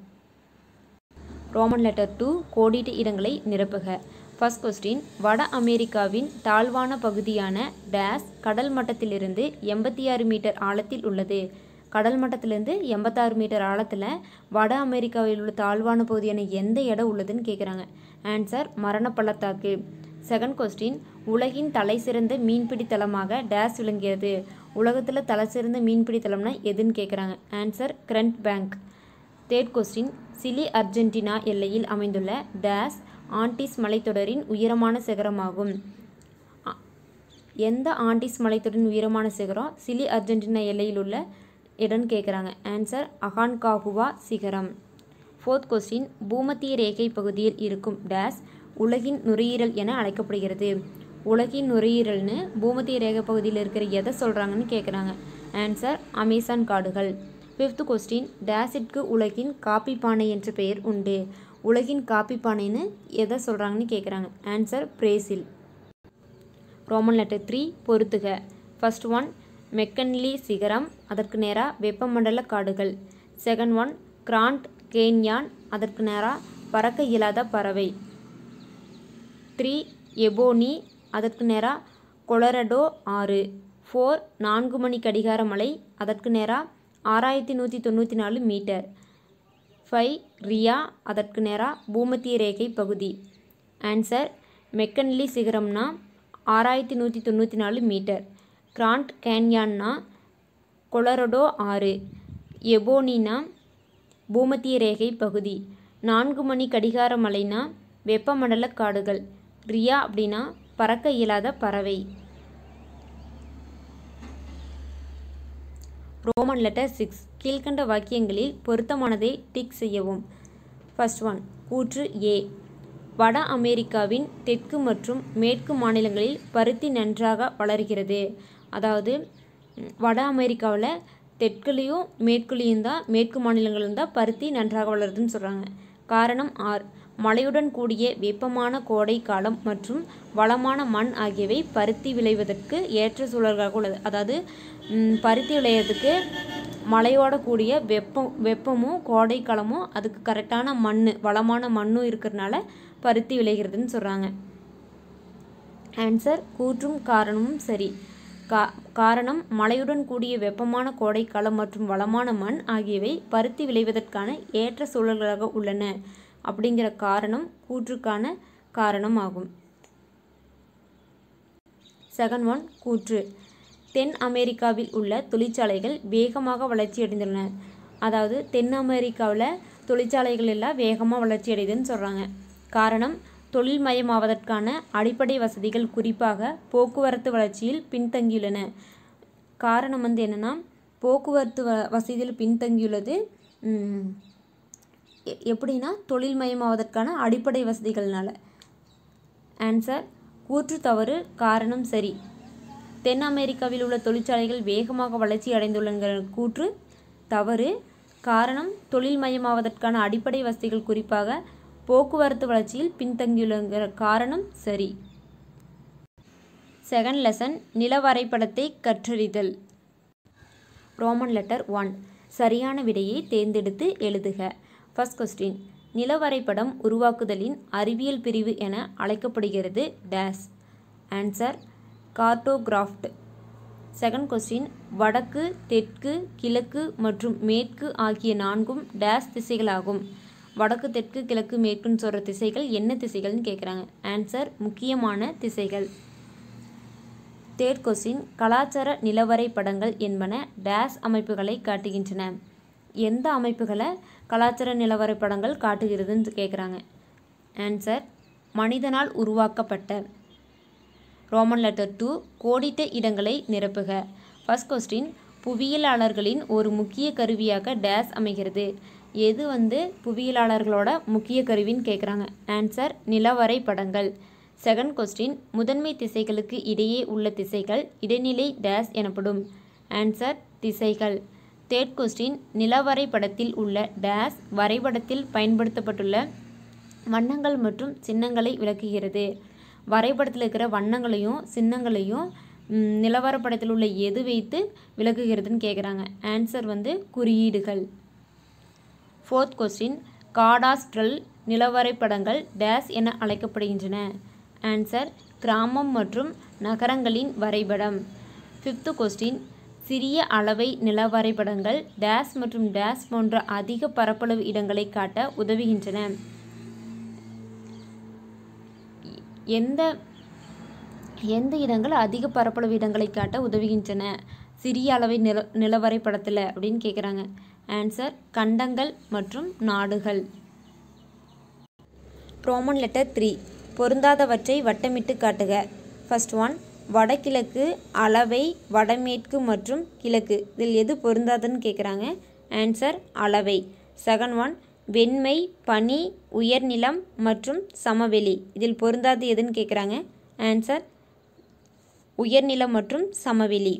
Roman letter two கோடிட்ட இடங்களை நிரப்புக ஃபர்ஸ்ட் கொஸ்டின் வட அமெரிக்காவின் தாழ்வான பகுதியான டேஸ் கடல் மட்டத்திலிருந்து எண்பத்தி ஆறு மீட்டர் ஆழத்தில் உள்ளது கடல் மட்டத்திலிருந்து எண்பத்தாறு மீட்டர் ஆழத்தில் வட அமெரிக்காவில் உள்ள தாழ்வான பகுதியான எந்த இடம் உள்ளதுன்னு கேட்குறாங்க ஆன்சர் மரண பள்ளத்தாக்கு செகண்ட் கொஸ்டின் உலகின் தலை சிறந்த மீன்பிடி தலமாக டேஸ் விளங்கியது உலகத்தில் தலை சிறந்த மீன்பிடி தலம்னா எதுன்னு கேட்குறாங்க answer grand bank third question Chile Argentina எல்லையில் அமைந்துள்ள டேஸ் ஆண்டிஸ் மலைத்தொடரின் உயரமான சிகரமாகும் அ- எந்த ஆண்டிஸ் மலைத்தொடரின் உயரமான சிகரம் சிலி அர்ஜென்டினா எல்லையில் உள்ள இடம்னு கேட்குறாங்க ஆன்சர் அகான்காகுவா சிகரம் ஃபோர்த் கொஸ்டின் பூமத்திய ரேகை பகுதியில் இருக்கும் டேஸ் உலகின் நுரையீரல் என அழைக்கப்படுகிறது உலகின் நுரையீரல்னு பூமத்திய ரேகை பகுதியில் இருக்கிற எதை சொல்கிறாங்கன்னு கேட்குறாங்க ஆன்சர் அமேசான் காடுகள் ஃபிஃப்த் கொஸ்டின் டேஸிற்கு உலகின் காப்பி பானை என்ற பெயர் உண்டு உலகின் காப்பி பானைன்னு எதை சொல்கிறாங்கன்னு கேட்குறாங்க answer Brazil Roman letter three பொறுத்துக ஃபர்ஸ்ட் ஒன் மெக்கன்லி சிகரம் அதற்கு நேராக வெப்பமண்டல காடுகள் செகண்ட் ஒன் கிராண்ட் கேன்யான் அதற்கு நேராக பறக்க இயலாத பறவை த்ரீ எபோனி அதற்கு நேராக கொலரடோ ஆறு ஃபோர் நான்கு மணி கடிகார மலை அதற்கு நேராக ஆறாயிரத்தி நூற்றி தொண்ணூற்றி நாலு மீட்டர் ஃபைவ் ரியா அதற்கு நேராக பூமத்திய ரேகை பகுதி ஆன்சர் மெக்கன்லி சிகரம்னா ஆறாயிரத்தி நூற்றி தொண்ணூற்றி நாலு மீட்டர் கிராண்ட் கேன்யான்னா கொலரடோ ஆறு எபோனினா பூமத்திய ரேகை பகுதி நான்கு மணி கடிகார மலைனா வெப்பமண்டல காடுகள் ரியா அப்படின்னா பறக்க இயலாத பறவை ரோமன் லெட்டர் சிக்ஸ் கீழ்கண்ட வாக்கியங்களில் பொருத்தமானதை டிக் செய்யவும் ஃபர்ஸ்ட் ஒன் கூற்று ஏ வட அமெரிக்காவின் தெற்கு மற்றும் மேற்கு மாநிலங்களில் பருத்தி நன்றாக வளர்கிறது அதாவது ம், வட அமெரிக்காவில் தெற்குலேயும் மேற்குலேயும் தான் மேற்கு மாநிலங்களிலும் தான் பருத்தி நன்றாக வளருதுன்னு சொல்கிறாங்க காரணம் ஆர் மழையுடன் கூடிய வெப்பமான கோடை காலம் மற்றும் வளமான மண் ஆகியவை பருத்தி விளைவதற்கு ஏற்ற சூழல்களாக உள்ளது அதாவது ம், பருத்தி விளையிறதுக்கு மழையோட கூடிய வெப்பம் வெப்பமும் கோடை காலமும் அதுக்கு கரெக்டான மண் வளமான மண்ணும் இருக்கிறதுனால பருத்தி விளைகிறதுன்னு சொல்கிறாங்க ஆன்சர் கூற்றும் காரணமும் சரி கா காரணம் மழையுடன் கூடிய வெப்பமான கோடைக்காலம் மற்றும் வளமான மண் ஆகியவை பருத்தி விளைவதற்கான ஏற்ற சூழல்களாக உள்ளன அப்படிங்கிற காரணம் கூற்றுக்கான காரணம் ஆகும் செகண்ட் ஒன் கூற்று தென் அமெரிக்காவில் உள்ள தொழிற்சாலைகள் வேகமாக வளர்ச்சியடைந்துள்ளன அதாவது தென் அமெரிக்காவில் தொழிற்சாலைகள் எல்லாம் வேகமாக வளர்ச்சி அடையுதுன்னு சொல்கிறாங்க காரணம் தொழில்மயமாவதற்கான அடிப்படை வசதிகள் குறிப்பாக போக்குவரத்து வளர்ச்சியில் பின்தங்கியுள்ளன காரணம் வந்து என்னென்னா போக்குவரத்து வ வசதியில் பின்தங்கியுள்ளது ம், எ- எப்படின்னா தொழில்மயமாவதற்கான அடிப்படை வசதிகள்னால ஆன்சர் கூற்று தவறு காரணம் சரி தென் அமெரிக்காவில் உள்ள தொழிற்சாலைகள் வேகமாக வளர்ச்சி அடைந்துள்ளங்கிற கூற்று தவறு காரணம் தொழில்மயமாவதற்கான அடிப்படை வசதிகள் குறிப்பாக போக்குவரத்து வளர்ச்சியில் பின்தங்கியுள்ளங்கிற காரணம் சரி செகண்ட் லெசன் நில வரைபடத்தை கற்றறிதல் ரோமன் லெட்டர் ஒன் சரியான விடையை தேர்ந்தெடுத்து எழுதுக ஃபர்ஸ்ட் கொஸ்டின் நிலவரைபடம் உருவாக்குதலின் அறிவியல் பிரிவு என அழைக்கப்படுகிறது dash answer cartography second question வடக்கு தெற்கு கிழக்கு மற்றும் மேற்கு ஆகிய நான்கும் டேஸ் திசைகளாகும் வடக்கு தெற்கு கிழக்கு மேற்குன்னு சொல்கிற திசைகள் என்ன திசைகள்னு கேட்குறாங்க ஆன்சர் முக்கியமான திசைகள் தேர்ட் கொஸ்டின் கலாச்சார நிலவரை படங்கள் என்பன டேஸ் அமைப்புகளை காட்டுகின்றன எந்த அமைப்புகளை கலாச்சார நிலவரை படங்கள் காட்டுகிறதுன்னு கேட்குறாங்க ஆன்சர் மனிதனால் உருவாக்கப்பட்ட ரோமன் லெட்டர் டூ கோடிட்ட இடங்களை நிரப்புக ஃபர்ஸ்ட் கொஸ்டின் புவியியலாளர்களின் ஒரு முக்கிய கருவியாக டேஸ் அமைகிறது எது வந்து புவியியலாளர்களோட முக்கிய கருவின்னு கேட்குறாங்க ஆன்சர் நிலவரை படங்கள் செகண்ட் கொஸ்டின் முதன்மை திசைகளுக்கு இடையே உள்ள திசைகள் இடைநிலை டேஸ் எனப்படும் ஆன்சர் திசைகள் தேர்ட் கொஸ்டின் நிலவரை படத்தில் உள்ள டேஸ் வரைபடத்தில் பயன்படுத்தப்பட்டுள்ள வண்ணங்கள் மற்றும் சின்னங்களை விளக்குகிறது வரைபடத்தில் இருக்கிற வண்ணங்களையும் சின்னங்களையும் ம், நிலவரப்படத்தில் உள்ள எது வைத்து விளக்குகிறதுன்னு கேட்குறாங்க ஆன்சர் வந்து குறியீடுகள் ஃபோர்த் கொஸ்டின் காடாஸ்ட்ரல் நிலவரைபடங்கள் டேஸ் என அழைக்கப்படுகின்றன ஆன்சர் கிராமம் மற்றும் நகரங்களின் வரைபடம் ஃபிஃப்த்து கொஸ்டின் சிறிய அளவை நிலவரைபடங்கள் டேஸ் மற்றும் டேஸ் போன்ற அதிக பரப்பளவு இடங்களை காட்ட உதவுகின்றன எந்த எந்த இடங்கள் அதிக பரப்பளவு இடங்களை காட்ட உதவுகின்றன சிறிய அளவை நில நிலவரைபடத்தில் அப்படின்னு கேட்குறாங்க ஆன்சர் கண்டங்கள் மற்றும் நாடுகள் ரோமன் லெட்டர் த்ரீ பொருந்தாதவற்றை வட்டமிட்டு காட்டுக ஃபர்ஸ்ட் ஒன் வடகிழக்கு அளவை வடமேற்கு மற்றும் கிழக்கு இதில் எது பொருந்தாதுன்னு கேட்குறாங்க ஆன்சர் அளவை செகண்ட் ஒன் வெண்மை பனி உயர்நிலம் மற்றும் சமவெளி இதில் பொருந்தாது எதுன்னு கேட்குறாங்க ஆன்சர் உயர்நிலம் மற்றும் சமவெளி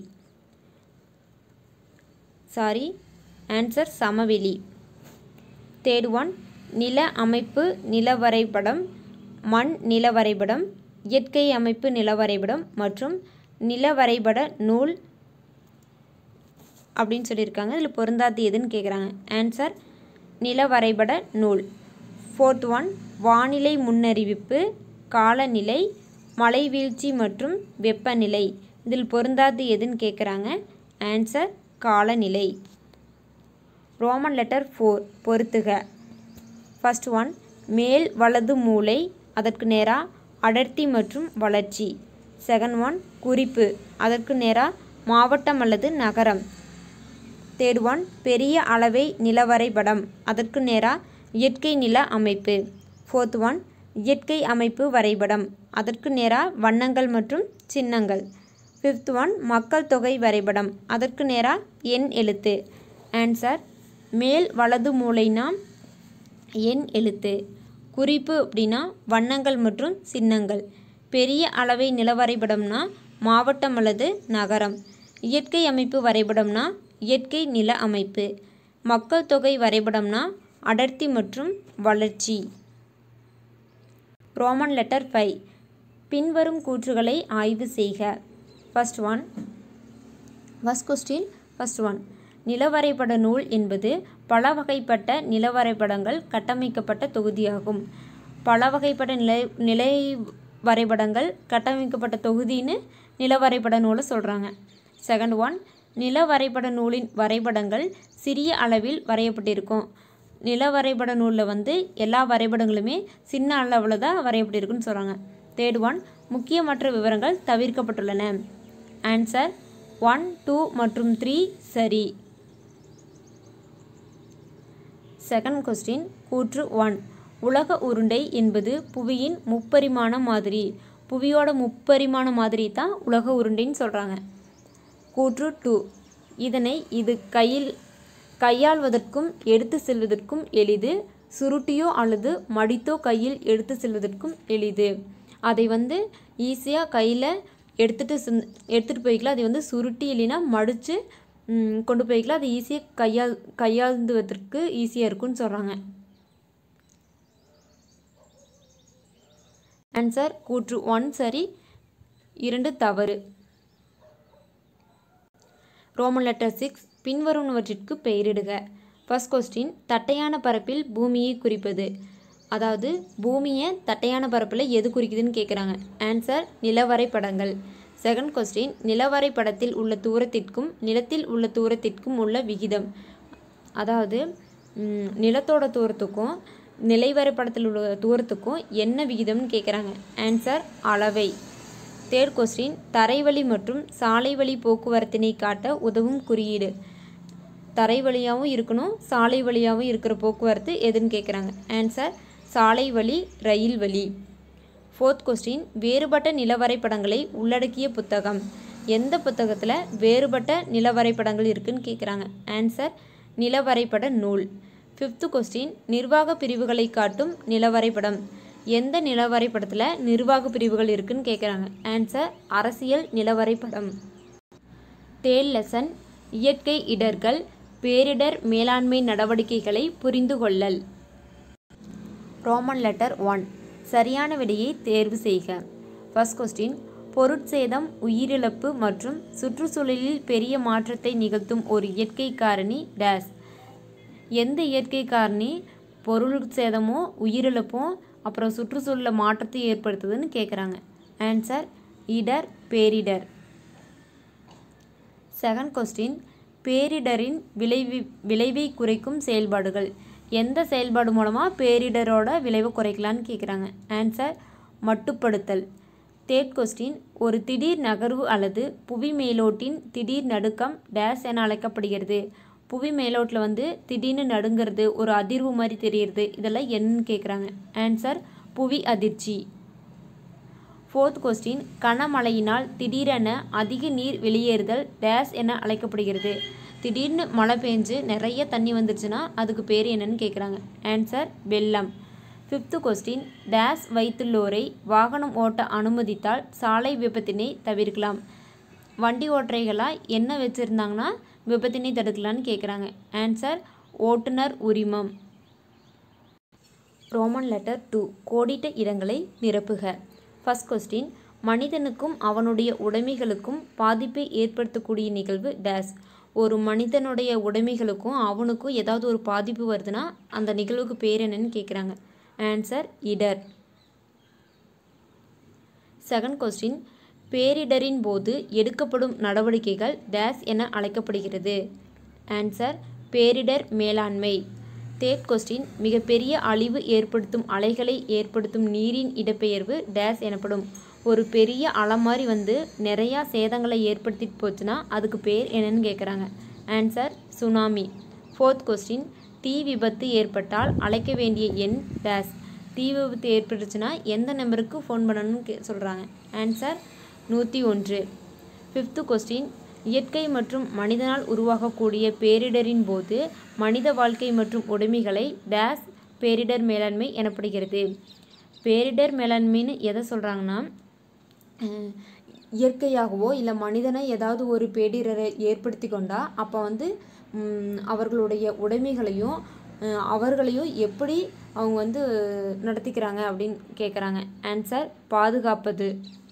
சாரி ஆன்சர் சமவெளி தேர்ட் ஒன் நில அமைப்பு நில வரைபடம் மண் நில வரைபடம் இயற்கை அமைப்பு நில வரைபடம் மற்றும் நில வரைபட நூல் அப்படின்னு சொல்லியிருக்காங்க இதில் பொருந்தாது எதுன்னு கேட்குறாங்க ஆன்சர் நில வரைபட நூல் ஃபோர்த் ஒன் வானிலை முன்னறிவிப்பு காலநிலை மழை வீழ்ச்சி மற்றும் வெப்பநிலை இதில் பொருந்தாது எதுன்னு கேட்குறாங்க ஆன்சர் காலநிலை ரோமன் லெட்டர் ஃபோர் பொறுத்துக ஃபர்ஸ்ட் ஒன் மேல் வலது மூலை அதற்கு நேராக அடர்த்தி மற்றும் வளர்ச்சி செகண்ட் ஒன் குறிப்பு அதற்கு நேராக மாவட்டம் அல்லது நகரம் தேர்ட் ஒன் பெரிய அளவை நிலவரைபடம் அதற்கு நேராக இயற்கை நில அமைப்பு ஃபோர்த் ஒன் இயற்கை அமைப்பு வரைபடம் அதற்கு நேராக வண்ணங்கள் மற்றும் சின்னங்கள் ஃபிஃப்த் ஒன் மக்கள் தொகை வரைபடம் அதற்கு நேராக எண் எழுத்து ஆன்சர் மேல் வலது மூலைனா எண் எழுத்து குறிப்பு அப்படின்னா வண்ணங்கள் மற்றும் சின்னங்கள் பெரிய அளவை நில வரைபடம்னா மாவட்டம் அல்லது நகரம் இயற்கை அமைப்பு வரைபடம்னா இயற்கை நில அமைப்பு மக்கள் தொகை வரைபடம்னா அடர்த்தி மற்றும் வளர்ச்சி ரோமன் லெட்டர் ஃபைவ் பின்வரும் கூற்றுகளை ஆய்வு செய்க first one first question first one நிலவரைபட நூல் என்பது பல வகைப்பட்ட நிலவரைபடங்கள் கட்டமைக்கப்பட்ட தொகுதியாகும் பல வகைப்பட்ட நிலை நிலை வரைபடங்கள் கட்டமைக்கப்பட்ட தொகுதின்னு நிலவரைபட நூலை சொல்கிறாங்க செகண்ட் ஒன் நில வரைபட நூலின் வரைபடங்கள் சிறிய அளவில் வரையப்பட்டிருக்கும் நில வரைபட நூலில் வந்து எல்லா வரைபடங்களுமே சின்ன அளவில் தான் வரையப்பட்டிருக்குன்னு சொல்கிறாங்க தேர்ட் ஒன் முக்கியமற்ற விவரங்கள் தவிர்க்கப்பட்டுள்ளன ஆன்சர் ஒன் டூ மற்றும் த்ரீ சரி செகண்ட் கொஸ்டின் கூற்று ஒன் உலக உருண்டை என்பது புவியின் முப்பரிமாண மாதிரி புவியோட முப்பரிமாண மாதிரி தான் உலக உருண்டைன்னு சொல்கிறாங்க கூற்று டூ இதனை இது கையில் கையாள்வதற்கும் எடுத்து செல்வதற்கும் எளிது சுருட்டியோ அல்லது மடித்தோ கையில் எடுத்து செல்வதற்கும் எளிது அதை வந்து ஈஸியாக கையில் எடுத்துகிட்டு சென் எடுத்துகிட்டு போய்க்கலாம் அதை வந்து சுருட்டி இல்லைன்னா மடித்து கொண்டு போய்க்கலாம் அது ஈஸியாக கையால் கையாளுவதற்கு ஈஸியாக இருக்கும்னு சொல்கிறாங்க ஆன்சர் கூற்று ஒன் சரி இரண்டு தவறு ரோமன் லெட்டர் சிக்ஸ் பின்வருவனவற்றிற்கு பெயரிடுக ஃபர்ஸ்ட் கொஸ்டின் தட்டையான பரப்பில் பூமியை குறிப்பது அதாவது பூமியை தட்டையான பரப்பில் எது குறிக்குதுன்னு கேட்குறாங்க ஆன்சர் நிலவரைபடங்கள் செகண்ட் கொஸ்டின் நிலவரைபடத்தில் உள்ள தூரத்திற்கும் நிலத்தில் உள்ள தூரத்திற்கும் உள்ள விகிதம் அதாவது ம், நிலத்தோட தூரத்துக்கும் நிலைவரைபடத்தில் உள்ள தூரத்துக்கும் என்ன விகிதம்னு கேட்குறாங்க ஆன்சர் அளவை தேர்ட் கொஸ்டின் தரைவழி மற்றும் சாலை வழி போக்குவரத்தினை காட்ட உதவும் குறியீடு தரை வழியாகவும் இருக்கணும் சாலை வழியாகவும் இருக்கிற போக்குவரத்து எதுன்னு கேட்குறாங்க ஆன்சர் சாலை வழி ரயில் வழி ஃபோர்த் கொஸ்டின் வேறுபட்ட நிலவரைபடங்களை உள்ளடக்கிய புத்தகம் எந்த புத்தகத்தில் வேறுபட்ட நிலவரைபடங்கள் இருக்குன்னு கேட்குறாங்க ஆன்சர் நிலவரைபட நூல் ஃபிஃப்த்து கொஸ்டின் நிர்வாக பிரிவுகளை காட்டும் நிலவரைபடம் எந்த நிலவரைபடத்தில் நிர்வாக பிரிவுகள் இருக்குன்னு கேட்குறாங்க ஆன்சர் அரசியல் நிலவரைபடம் தேல் லெசன் இயற்கை இடர்கள் பேரிடர் மேலாண்மை நடவடிக்கைகளை புரிந்து கொள்ளல் ரோமன் லெட்டர் ஒன் சரியான விடையை தேர்வு செய்க ஃபர்ஸ்ட் கொஸ்டின் பொருட்சேதம் உயிரிழப்பு மற்றும் சுற்றுச்சூழலில் பெரிய மாற்றத்தை நிகழ்த்தும் ஒரு இயற்கை காரணி டேஸ் எந்த இயற்கை காரணி பொருள் சேதமோ உயிரிழப்போ அப்புறம் சுற்றுச்சூழலில் மாற்றத்தை ஏற்படுத்துதுன்னு கேட்குறாங்க ஆன்சர் இடர் பேரிடர் செகண்ட் கொஸ்டின் பேரிடரின் விளைவி விளைவை குறைக்கும் செயல்பாடுகள் எந்த செயல்பாடு மூலமாக பேரிடரோட விளைவை குறைக்கலான்னு கேட்குறாங்க ஆன்சர் மட்டுப்படுத்தல் தேர்ட் கொஸ்டின் ஒரு திடீர் நகர்வு அல்லது புவி மேலோட்டின் திடீர் நடுக்கம் டேஸ் என அழைக்கப்படுகிறது புவி மேலோட்டில் வந்து திடீர்னு நடுங்கிறது ஒரு அதிர்வு மாதிரி தெரியுறது இதெல்லாம் என்னன்னு கேட்குறாங்க ஆன்சர் புவி அதிர்ச்சி ஃபோர்த் கொஸ்டின் கனமழையினால் திடீரென அதிக நீர் வெளியேறுதல் டேஸ் என அழைக்கப்படுகிறது திடீர்னு மழை பெஞ்சு நிறைய தண்ணி வந்துருச்சுன்னா அதுக்கு பேர் என்னன்னு கேட்குறாங்க ஆன்சர் வெள்ளம் ஃபிஃப்த்து கொஸ்டின் டேஸ் வைத்துள்ளோரை வாகனம் ஓட்ட அனுமதித்தால் சாலை விபத்தினை தவிர்க்கலாம் வண்டி ஓட்டுறைகளாக என்ன வச்சுருந்தாங்கன்னா விபத்தினை தடுக்கலான்னு கேட்குறாங்க ஆன்சர் ஓட்டுநர் உரிமம் ரோமன் லெட்டர் டூ கோடிட்ட இடங்களை நிரப்புக ஃபர்ஸ்ட் கொஸ்டின் மனிதனுக்கும் அவனுடைய உடைமைகளுக்கும் பாதிப்பை ஏற்படுத்தக்கூடிய நிகழ்வு டேஸ் ஒரு மனிதனுடைய உடைமைகளுக்கும் அவனுக்கும் ஏதாவது ஒரு பாதிப்பு வருதுன்னா அந்த நிகழ்வுக்கு பேர் என்னன்னு கேட்குறாங்க ஆன்சர் இடர் செகண்ட் கொஸ்டின் பேரிடரின் போது எடுக்கப்படும் நடவடிக்கைகள் டேஸ் என அழைக்கப்படுகிறது ஆன்சர் பேரிடர் மேலாண்மை தேர்ட் கொஸ்டின் மிகப்பெரிய அழிவு ஏற்படுத்தும் அலைகளை ஏற்படுத்தும் நீரின் இடப்பெயர்வு டேஸ் எனப்படும் ஒரு பெரிய அலை மாதிரி வந்து நிறையா சேதங்களை ஏற்படுத்திட்டு போச்சுன்னா அதுக்கு பேர் என்னன்னு கேட்குறாங்க ஆன்சர் சுனாமி ஃபோர்த் கொஸ்டின் தீ விபத்து ஏற்பட்டால் அழைக்க வேண்டிய எண் டேஸ் தீ விபத்து ஏற்பட்டுச்சுன்னா எந்த நம்பருக்கு ஃபோன் பண்ணணும்னு கே சொல்கிறாங்க ஆன்சர் நூற்றி ஒன்று ஃபிஃப்த்து கொஸ்டின் இயற்கை மற்றும் மனிதனால் உருவாகக்கூடிய பேரிடரின் போது மனித வாழ்க்கை மற்றும் உடைமைகளை டேஸ் பேரிடர் மேலாண்மை எனப்படுகிறது பேரிடர் மேலாண்மைன்னு எதை சொல்கிறாங்கன்னா அஹ், இயற்கையாகவோ இல்லை மனிதனை ஏதாவது ஒரு பேரிடரை ஏற்படுத்தி கொண்டா அப்போ வந்து ம், அவர்களுடைய உடைமைகளையும் அஹ், அவர்களையும் எப்படி அவங்க வந்து நடத்திக்கிறாங்க அப்படின்னு கேட்குறாங்க ஆன்சர் பாதுகாப்பது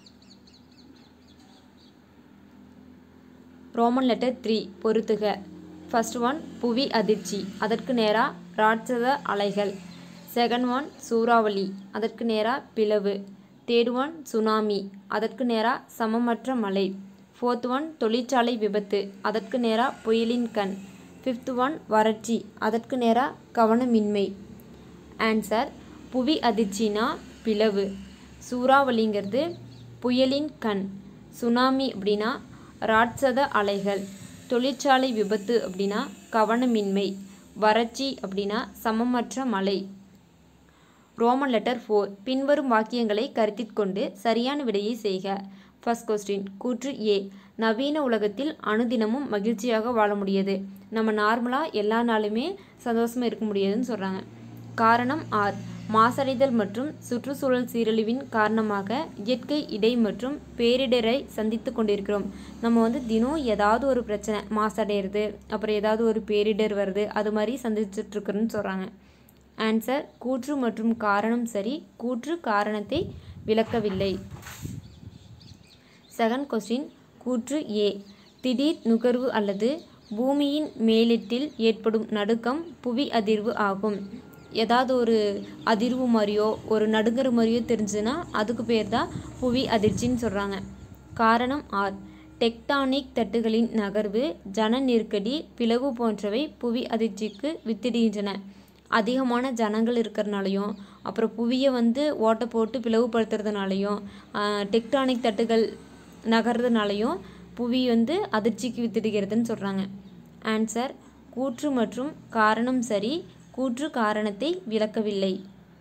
ரோமன் லெட்டர் த்ரீ பொறுத்துக ஃபர்ஸ்ட் ஒன் புவி அதிர்ச்சி அதற்கு நேராக ராட்சத அலைகள் செகண்ட் ஒன் சூறாவளி அதற்கு நேராக பிளவு தேர்ட் ஒன் சுனாமி அதற்கு நேராக சமமற்ற மழை ஃபோர்த் ஒன் தொழிற்சாலை விபத்து அதற்கு நேராக புயலின் கண் ஃபிஃப்த் ஒன் வறட்சி அதற்கு நேராக கவனமின்மை ஆன்சர் புவி அதிர்ச்சினா பிளவு சூறாவளிங்கிறது புயலின் கண் சுனாமி அப்படின்னா ராட்சத அலைகள் தொழிற்சாலை விபத்து அப்படின்னா கவனமின்மை வறட்சி அப்படின்னா சமமற்ற மழை ரோமன் லெட்டர் ஃபோர் பின்வரும் வாக்கியங்களை கருத்தில் கொண்டு சரியான விடையை செய்க ஃபர்ஸ்ட் கொஸ்டின் கூற்று ஏ நவீன உலகத்தில் அனுதினமும் மகிழ்ச்சியாக வாழ முடியாது நம்ம நார்மலாக எல்லா நாளுமே சந்தோஷமாக இருக்க முடியாதுன்னு சொல்கிறாங்க காரணம் ஆர் மாசடைதல் மற்றும் சுற்றுச்சூழல் சீரழிவின் காரணமாக இயற்கை இடை மற்றும் பேரிடரை சந்தித்து கொண்டிருக்கிறோம் நம்ம வந்து தினம் ஏதாவது ஒரு பிரச்சனை மாசடைகிறது அப்புறம் ஏதாவது ஒரு பேரிடர் வருது அது மாதிரி சந்திச்சுட்டு இருக்கிறோன்னு சொல்கிறாங்க ஆன்சர் கூற்று மற்றும் காரணம் சரி கூற்று காரணத்தை விளக்கவில்லை செகண்ட் கொஸ்டின் கூற்று ஏ திடீர் நுகர்வு அல்லது பூமியின் மேலிட்டில் ஏற்படும் நடுக்கம் புவி அதிர்வு ஆகும் ஏதாவது ஒரு அதிர்வு மாதிரியோ ஒரு நடுங்கிற மாதிரியோ தெரிஞ்சுன்னா அதுக்கு பேர் தான் புவி அதிர்ச்சின்னு சொல்கிறாங்க காரணம் ஆர் டெக்டானிக் தட்டுகளின் நகர்வு ஜன நெருக்கடி பிளவு போன்றவை புவி அதிர்ச்சிக்கு வித்திடுகின்றன அதிகமான ஜனங்கள் இருக்கிறனாலையும் அப்புறம் புவியை வந்து ஓட்டை போட்டு பிளவுபடுத்துறதுனாலையும் டெக்டானிக் தட்டுகள் நகர்றதுனாலையும் புவி வந்து அதிர்ச்சிக்கு வித்திடுகிறதுன்னு சொல்கிறாங்க ஆன்சர் கூற்று மற்றும் காரணம் சரி கூற்று காரணத்தை விளக்கவில்லை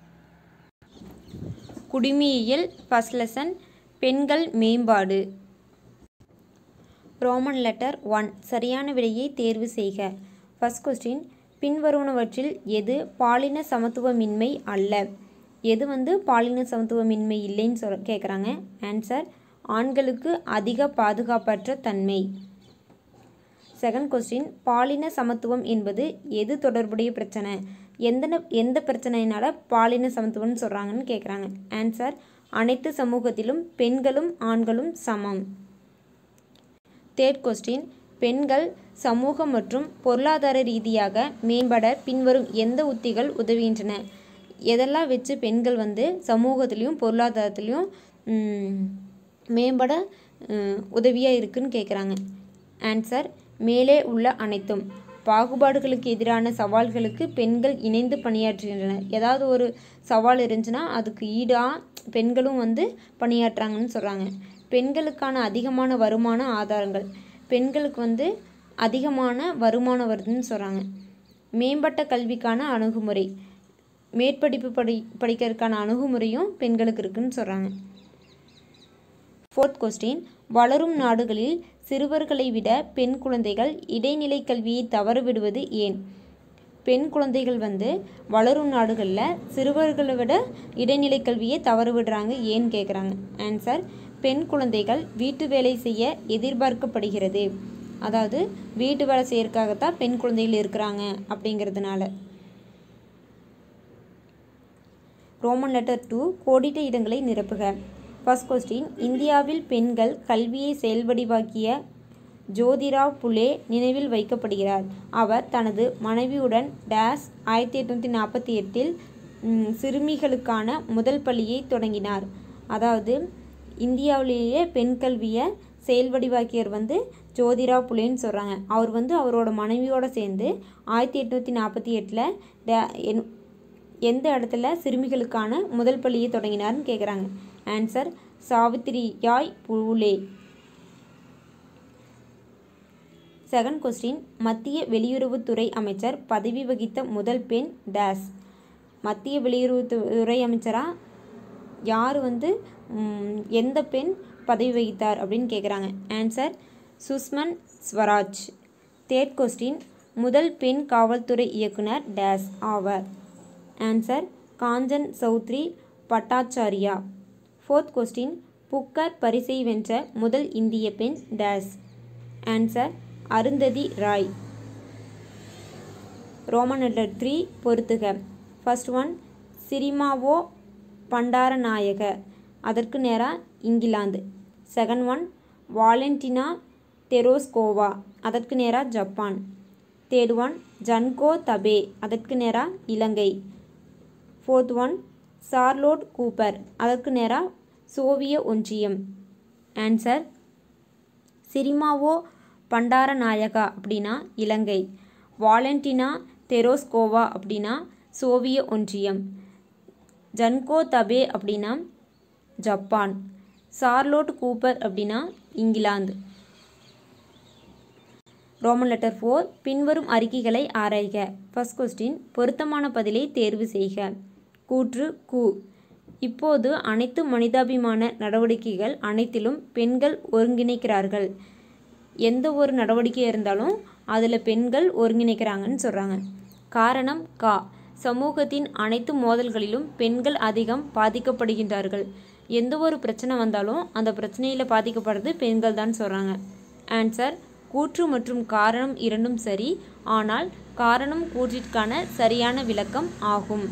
குடிமியியல் ஃபர்ஸ்ட் லெசன் பெண்கள் மேம்பாடு ரோமன் லெட்டர் ஒன் சரியான விடையை தேர்வு செய்க ஃபர்ஸ்ட் கொஸ்டின் பின்வருவனவற்றில் எது பாலின சமத்துவமின்மை அல்ல எது வந்து பாலின சமத்துவமின்மை இல்லைன்னு சொல் கேட்குறாங்க ஆன்சர் ஆண்களுக்கு அதிக பாதுகாப்பற்ற தன்மை செகண்ட் கொஸ்டின் பாலின சமத்துவம் என்பது எது தொடர்புடைய பிரச்சனை எந்த எந்த பிரச்சனையினால பாலின சமத்துவம்னு சொல்கிறாங்கன்னு கேட்குறாங்க ஆன்சர் அனைத்து சமூகத்திலும் பெண்களும் ஆண்களும் சமம் தேர்ட் கொஸ்டின் பெண்கள் சமூக மற்றும் பொருளாதார ரீதியாக மேம்பட பின்வரும் எந்த உத்திகள் உதவுகின்றன எதெல்லாம் வச்சு பெண்கள் வந்து சமூகத்திலையும் பொருளாதாரத்திலையும் ம், மேம்பட உதவியாக இருக்குன்னு கேட்குறாங்க ஆன்சர் மேலே உள்ள அனைத்தும் பாகுபாடுகளுக்கு எதிரான சவால்களுக்கு பெண்கள் இணைந்து பணியாற்றுகின்றனர் ஏதாவது ஒரு சவால் இருந்துச்சுன்னா அதுக்கு ஈடாக பெண்களும் வந்து பணியாற்றுறாங்கன்னு சொல்கிறாங்க பெண்களுக்கான அதிகமான வருமான ஆதாரங்கள் பெண்களுக்கு வந்து அதிகமான வருமானம் வருதுன்னு சொல்கிறாங்க மேம்பட்ட கல்விக்கான அணுகுமுறை மேற்படிப்பு படி படிக்கிறதுக்கான அணுகுமுறையும் பெண்களுக்கு இருக்குன்னு சொல்கிறாங்க ஃபோர்த் கொஸ்டின் வளரும் நாடுகளில் சிறுவர்களை விட பெண் குழந்தைகள் இடைநிலை கல்வியை தவறவிடுவது ஏன் பெண் குழந்தைகள் வந்து வளரும் நாடுகளில் சிறுவர்களை விட இடைநிலை கல்வியை தவறு விடுறாங்க ஏன்னு கேட்குறாங்க ஆன்சர் பெண் குழந்தைகள் வீட்டு வேலை செய்ய எதிர்பார்க்கப்படுகிறது அதாவது வீட்டு வேலை செய்யறதுக்காகத்தான் பெண் குழந்தைகள் இருக்கிறாங்க அப்படிங்கிறதுனால ரோமன் லெட்டர் டூ கோடிட்ட இடங்களை நிரப்புக ஃபர்ஸ்ட் கொஸ்டின் இந்தியாவில் பெண்கள் கல்வியை செயல்வடிவாக்கிய ஜோதிராவ் புலே நினைவில் வைக்கப்படுகிறார் அவர் தனது மனைவியுடன் டேஸ் ஆயிரத்தி எட்நூற்றி நாற்பத்தி எட்டில் சிறுமிகளுக்கான முதல் பள்ளியை தொடங்கினார் அதாவது இந்தியாவிலேயே பெண் கல்வியை செயல்வடிவாக்கியவர் வந்து ஜோதிராவ் புலேன்னு சொல்கிறாங்க அவர் வந்து அவரோட மனைவியோடு சேர்ந்து ஆயிரத்தி எட்நூற்றி நாற்பத்தி எட்டில் டே என் எந்த இடத்துல சிறுமிகளுக்கான முதல் பள்ளியை தொடங்கினார்னு கேட்குறாங்க answer Savitribai Phule second question மத்திய வெளியுறவுத்துறை அமைச்சர் பதவி வகித்த முதல் பெண் டேஸ் மத்திய வெளியுறவுத்துறை அமைச்சராக யார் வந்து ம், எந்த பெண் பதவி வகித்தார் அப்படின்னு கேட்குறாங்க answer Sushma Swaraj third question முதல் பெண் காவல்துறை இயக்குனர் டேஸ் ஆவர் answer Kanchan Chowdhury Bhattacharya fourth question Booker பரிசை வென்ற முதல் இந்திய பெண் dash answer Arundhati Roy Roman letter three பொறுத்துக ஃபர்ஸ்ட் ஒன் சிரிமாவோ பண்டாரநாயக அதற்கு நேராக England second one Valentina Tereshkova அதற்கு நேராக Japan third one Junko Tabei அதற்கு நேராக Ilangai fourth one Charlotte Cooper அதற்கு நேராக சோவிய ஒன்றியம் ஆன்சர் சிரிமாவோ பண்டாரநாயகா அப்படின்னா இலங்கை வாலண்டினா தெரோஸ்கோவா அப்படின்னா சோவிய ஒன்றியம் ஜன்கோ தபே அப்படின்னா ஜப்பான் சார்லோட் கூப்பர் அப்படின்னா இங்கிலாந்து ரோமன் லெட்டர் ஃபோர் பின்வரும் அறிக்கைகளை ஆராய்க ஃபர்ஸ்ட் கொஸ்டின் பொருத்தமான பதிலை தேர்வு செய்க கூற்று கு இப்போது அனைத்து மனிதாபிமான நடவடிக்கைகள் அனைத்திலும் பெண்கள் ஒருங்கிணைக்கிறார்கள் எந்த ஒரு நடவடிக்கை இருந்தாலும் அதில் பெண்கள் ஒருங்கிணைக்கிறாங்கன்னு சொல்கிறாங்க காரணம் கா சமூகத்தின் அனைத்து மோதல்களிலும் பெண்கள் அதிகம் பாதிக்கப்படுகின்றார்கள் எந்த ஒரு பிரச்சனை வந்தாலும் அந்த பிரச்சனையில் பாதிக்கப்படுறது பெண்கள் தான் சொல்கிறாங்க ஆன்சர் கூற்று மற்றும் காரணம் இரண்டும் சரி ஆனால் காரணம் கூற்றிற்கான சரியான விளக்கம் ஆகும்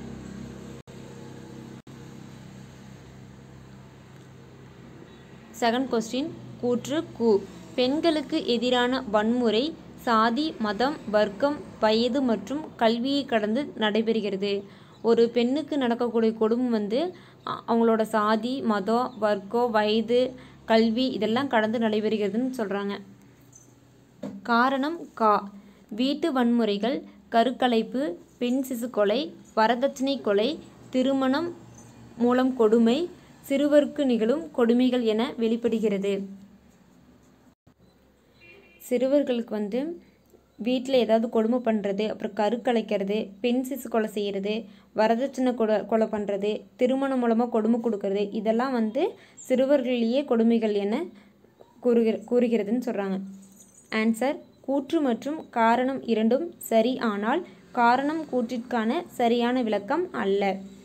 செகண்ட் கொஸ்டின் கூற்று கு பெண்களுக்கு எதிரான வன்முறை சாதி மதம் வர்க்கம் வயது மற்றும் கல்வியை கடந்து நடைபெறுகிறது ஒரு பெண்ணுக்கு நடக்கக்கூடிய கொடுமை வந்து அ- அவங்களோட சாதி மதம் வர்க்கம் வயது கல்வி இதெல்லாம் கடந்து நடைபெறுகிறதுன்னு சொல்கிறாங்க காரணம் கா வீட்டு வன்முறைகள் கருக்கலைப்பு பெண் சிசு கொலை வரதட்சணை கொலை திருமணம் மூலம் கொடுமை சிறுவருக்கு நிகழும் கொடுமைகள் என வெளிப்படுகிறது சிறுவர்களுக்கு வந்து வீட்டில் ஏதாவது கொடுமை பண்ணுறது அப்புறம் கருக்கலைக்கிறது பெண் சிசு கொலை செய்கிறது வரதட்சணை கொலை கொலை பண்ணுறது திருமணம் மூலமாக கொடுமை கொடுக்கறது இதெல்லாம் வந்து சிறுவர்களிலேயே கொடுமைகள் என கூறுகிற கூறுகிறதுன்னு சொல்கிறாங்க ஆன்சர் கூற்று மற்றும் காரணம் இரண்டும் சரி ஆனால் காரணம் கூற்றிற்கான சரியான விளக்கம் அல்ல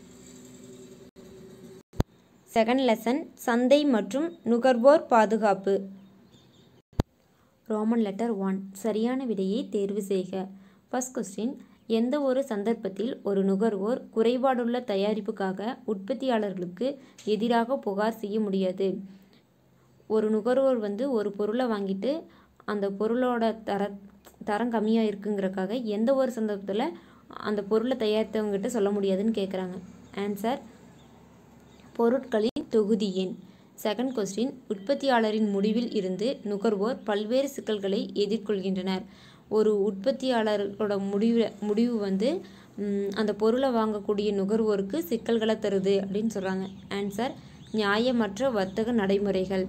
செகண்ட் லெசன் சந்தை மற்றும் நுகர்வோர் பாதுகாப்பு ரோமன் லெட்டர் ஒன் சரியான விடையை தேர்வு செய்க ஃபர்ஸ்ட் கொஸ்டின் எந்த ஒரு சந்தர்ப்பத்தில் ஒரு நுகர்வோர் குறைபாடுள்ள தயாரிப்புக்காக உற்பத்தியாளர்களுக்கு எதிராக புகார் செய்ய முடியாது ஒரு நுகர்வோர் வந்து ஒரு பொருளை வாங்கிட்டு அந்த பொருளோட தர தரம் கம்மியாக இருக்குங்கிறக்காக எந்த ஒரு சந்தர்ப்பத்தில் அந்த பொருளை தயாரித்தவங்ககிட்ட சொல்ல முடியாதுன்னு கேட்குறாங்க ஆன்சர் பொருட்களின் தொகுதி எண் செகண்ட் கொஸ்டின் உற்பத்தியாளரின் முடிவில் இருந்து நுகர்வோர் பல்வேறு சிக்கல்களை எதிர்கொள்கின்றனர் ஒரு உற்பத்தியாளரோட முடிவு முடிவு வந்து ம், அந்த பொருளை வாங்கக்கூடிய நுகர்வோருக்கு சிக்கல்களை தருது அப்படின்னு சொல்கிறாங்க ஆன்சர் நியாயமற்ற வர்த்தக நடைமுறைகள்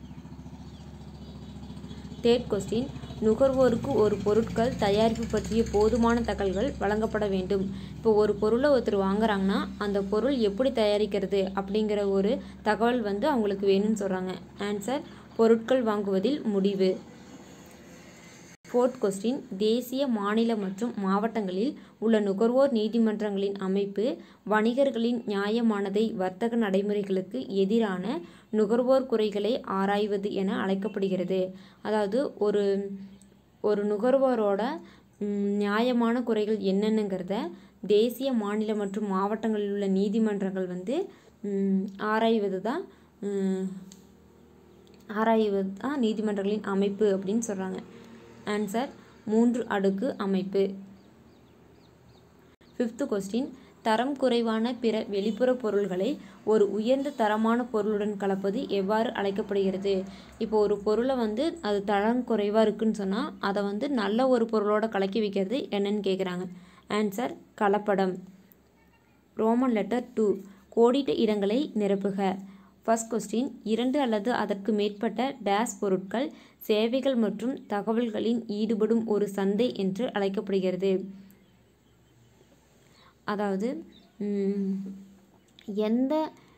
தேர்ட் கொஸ்டின் நுகர்வோருக்கு ஒரு பொருட்கள் தயாரிப்பு பற்றிய போதுமான தகவல்கள் வழங்கப்பட வேண்டும் இப்போ ஒரு பொருளை ஒருத்தர் வாங்குறாங்கன்னா அந்த பொருள் எப்படி தயாரிக்கிறது அப்படிங்கிற ஒரு தகவல் வந்து அவங்களுக்கு வேணும்னு சொல்கிறாங்க ஆன்சர் பொருட்கள் வாங்குவதில் முடிவு ஃபோர்த் கொஸ்டின் தேசிய மாநில மற்றும் மாவட்டங்களில் உள்ள நுகர்வோர் நீதிமன்றங்களின் அமைப்பு வணிகர்களின் நியாயமானதை வர்த்தக நடைமுறைகளுக்கு எதிரான நுகர்வோர் குறைகளை ஆராய்வது என அழைக்கப்படுகிறது அதாவது ஒரு ஒரு நுகர்வோரோட ம், நியாயமான குறைகள் என்னென்னங்கிறத தேசிய மாநில மற்றும் மாவட்டங்களில் உள்ள நீதிமன்றங்கள் வந்து ம், ஆராய்வது தான் ம், ஆராய்வது தான் நீதிமன்றங்களின் அமைப்பு அப்படின்னு சொல்கிறாங்க ஆன்சர் மூன்று அடுக்கு அமைப்பு ஃபிஃப்த்து கொஸ்டின் தரம் குறைவான பிற வெளிப்புற பொருள்களை ஒரு உயர்ந்த தரமான பொருளுடன் கலப்பது எவ்வாறு அழைக்கப்படுகிறது இப்போ ஒரு பொருளை வந்து அது தரம் குறைவாக இருக்குன்னு சொன்னால் அதை வந்து நல்ல ஒரு பொருளோட கலக்கி வைக்கிறது என்னன்னு கேட்குறாங்க ஆன்சர் கலப்படம் ரோமன் லெட்டர் டூ கோடிட்ட இடங்களை நிரப்புக ஃபர்ஸ்ட் கொஸ்டின் இரண்டு அல்லது அதற்கு மேற்பட்ட டேஸ் பொருட்கள் சேவைகள் மற்றும் தகவல்களின் ஈடுபடும் ஒரு சந்தை என்று அழைக்கப்படுகிறது அதாவது ம், எந்த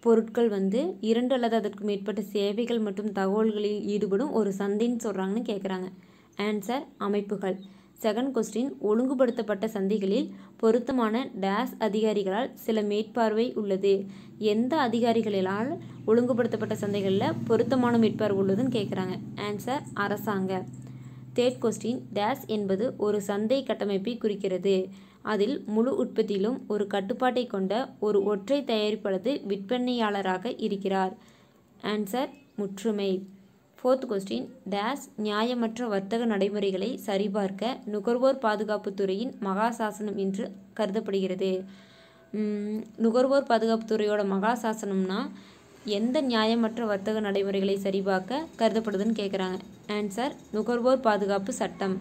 பொருட்கள் வந்து இரண்டு அல்லது அதற்கு மேற்பட்ட சேவைகள் மற்றும் தகவல்களில் ஈடுபடும் ஒரு சந்தைன்னு சொல்கிறாங்கன்னு கேட்குறாங்க ஆன்சர் அமைப்புகள் செகண்ட் கொஸ்டின் ஒழுங்குபடுத்தப்பட்ட சந்தைகளில் பொருத்தமான டேஸ் அதிகாரிகளால் சில மேற்பார்வை உள்ளது எந்த அதிகாரிகளால் ஒழுங்குபடுத்தப்பட்ட சந்தைகளில் பொருத்தமான மேற்பார்வை உள்ளதுன்னு கேட்குறாங்க ஆன்சர் அரசாங்க தேர்ட் கொஸ்டின் டேஸ் என்பது ஒரு சந்தை கட்டமைப்பை குறிக்கிறது அதில் முழு உற்பத்தியிலும் ஒரு கட்டுப்பாட்டை கொண்ட ஒரு ஒற்றை தயாரிப்பாளது விற்பனையாளராக இருக்கிறார் ஆன்சர் முற்றுமை ஃபோர்த் கொஸ்டின் டேஸ் நியாயமற்ற வர்த்தக நடைமுறைகளை சரிபார்க்க நுகர்வோர் பாதுகாப்புத் துறையின் மகாசாசனம் என்று கருதப்படுகிறது உம், நுகர்வோர் பாதுகாப்புத் துறையோட மகாசாசனம்னா எந்த நியாயமற்ற வர்த்தக நடைமுறைகளை சரிபார்க்க கருதப்படுதுன்னு கேட்குறாங்க ஆன்சர் நுகர்வோர் பாதுகாப்பு சட்டம்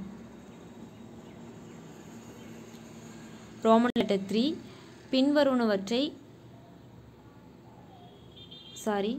ரோமன் லெட்டர் த்ரீ பின்வருவனவற்றை சாரி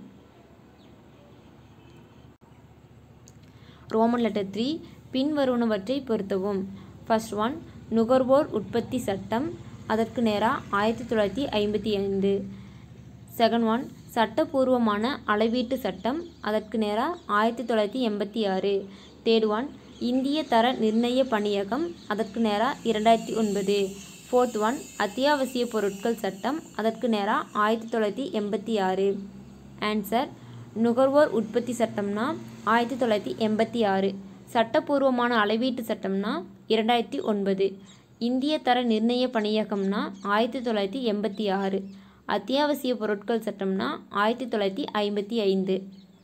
ரோமன் லெட்டர் த்ரீ பின்வருவனவற்றை பொருத்தவும் ஃபர்ஸ்ட் ஒன் நுகர்வோர் உற்பத்தி சட்டம் அதற்கு நேராக ஆயிரத்தி தொள்ளாயிரத்தி ஐம்பத்தி ஐந்து செகண்ட் ஒன் சட்டபூர்வமான அளவீட்டு சட்டம் அதற்கு நேராக ஆயிரத்தி தொள்ளாயிரத்தி எண்பத்தி ஆறு தேர்ட் ஒன் இந்திய தர நிர்ணய பணியகம் அதற்கு நேராக இரண்டாயிரத்தி ஒன்பது ஃபோர்த் ஒன் அத்தியாவசிய பொருட்கள் சட்டம் அதற்கு நேராக ஆயிரத்தி தொள்ளாயிரத்தி எண்பத்தி ஆறு ஆன்சர் நுகர்வோர் உற்பத்தி சட்டம்னா ஆயிரத்தி தொள்ளாயிரத்தி எண்பத்தி ஆறு சட்டப்பூர்வமான அளவீட்டு சட்டம்னா இரண்டாயிரத்தி ஒன்பது இந்திய தர நிர்ணய பணியகம்னா ஆயிரத்தி தொள்ளாயிரத்தி எண்பத்தி ஆறு அத்தியாவசிய பொருட்கள் சட்டம்னா ஆயிரத்தி தொள்ளாயிரத்தி ஐம்பத்தி ஐந்து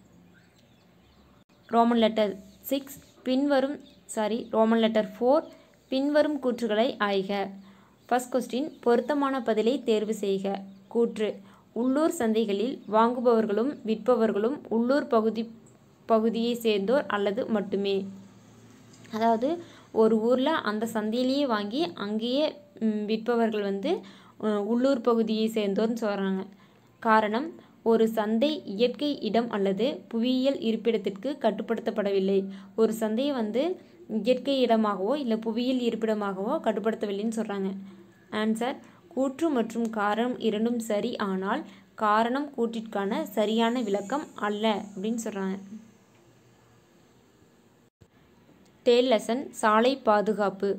ரோமன் லெட்டர் சிக்ஸ் பின்வரும் சாரி ரோமன் லெட்டர் ஃபோர் பின்வரும் கூற்றுகளை ஆய்க ஃபர்ஸ்ட் கொஸ்டின் பொருத்தமான பதிலை தேர்வு செய்க கூற்று உள்ளூர் சந்தைகளில் வாங்குபவர்களும் விற்பவர்களும் உள்ளூர் பகுதி பகுதியை சேர்ந்தோர் அல்லது மட்டுமே அதாவது ஒரு ஊரில் அந்த சந்தையிலேயே வாங்கி அங்கேயே ம், விற்பவர்கள் வந்து அஹ், உள்ளூர் பகுதியை சேர்ந்தோர்னு சொல்கிறாங்க காரணம் ஒரு சந்தை இயற்கை இடம் அல்லது புவியியல் இருப்பிடத்திற்கு கட்டுப்படுத்தப்படவில்லை ஒரு சந்தையை வந்து இயற்கை இடமாகவோ இல்லை புவியியல் இருப்பிடமாகவோ கட்டுப்படுத்தவில்லைன்னு சொல்கிறாங்க ஆன்சர் கூற்று மற்றும் காரணம் இரண்டும் சரி ஆனால் காரணம் கூற்றிற்கான சரியான விளக்கம் அல்ல அப்படின்னு சொல்கிறாங்க டேல் லெசன் சாலை பாதுகாப்பு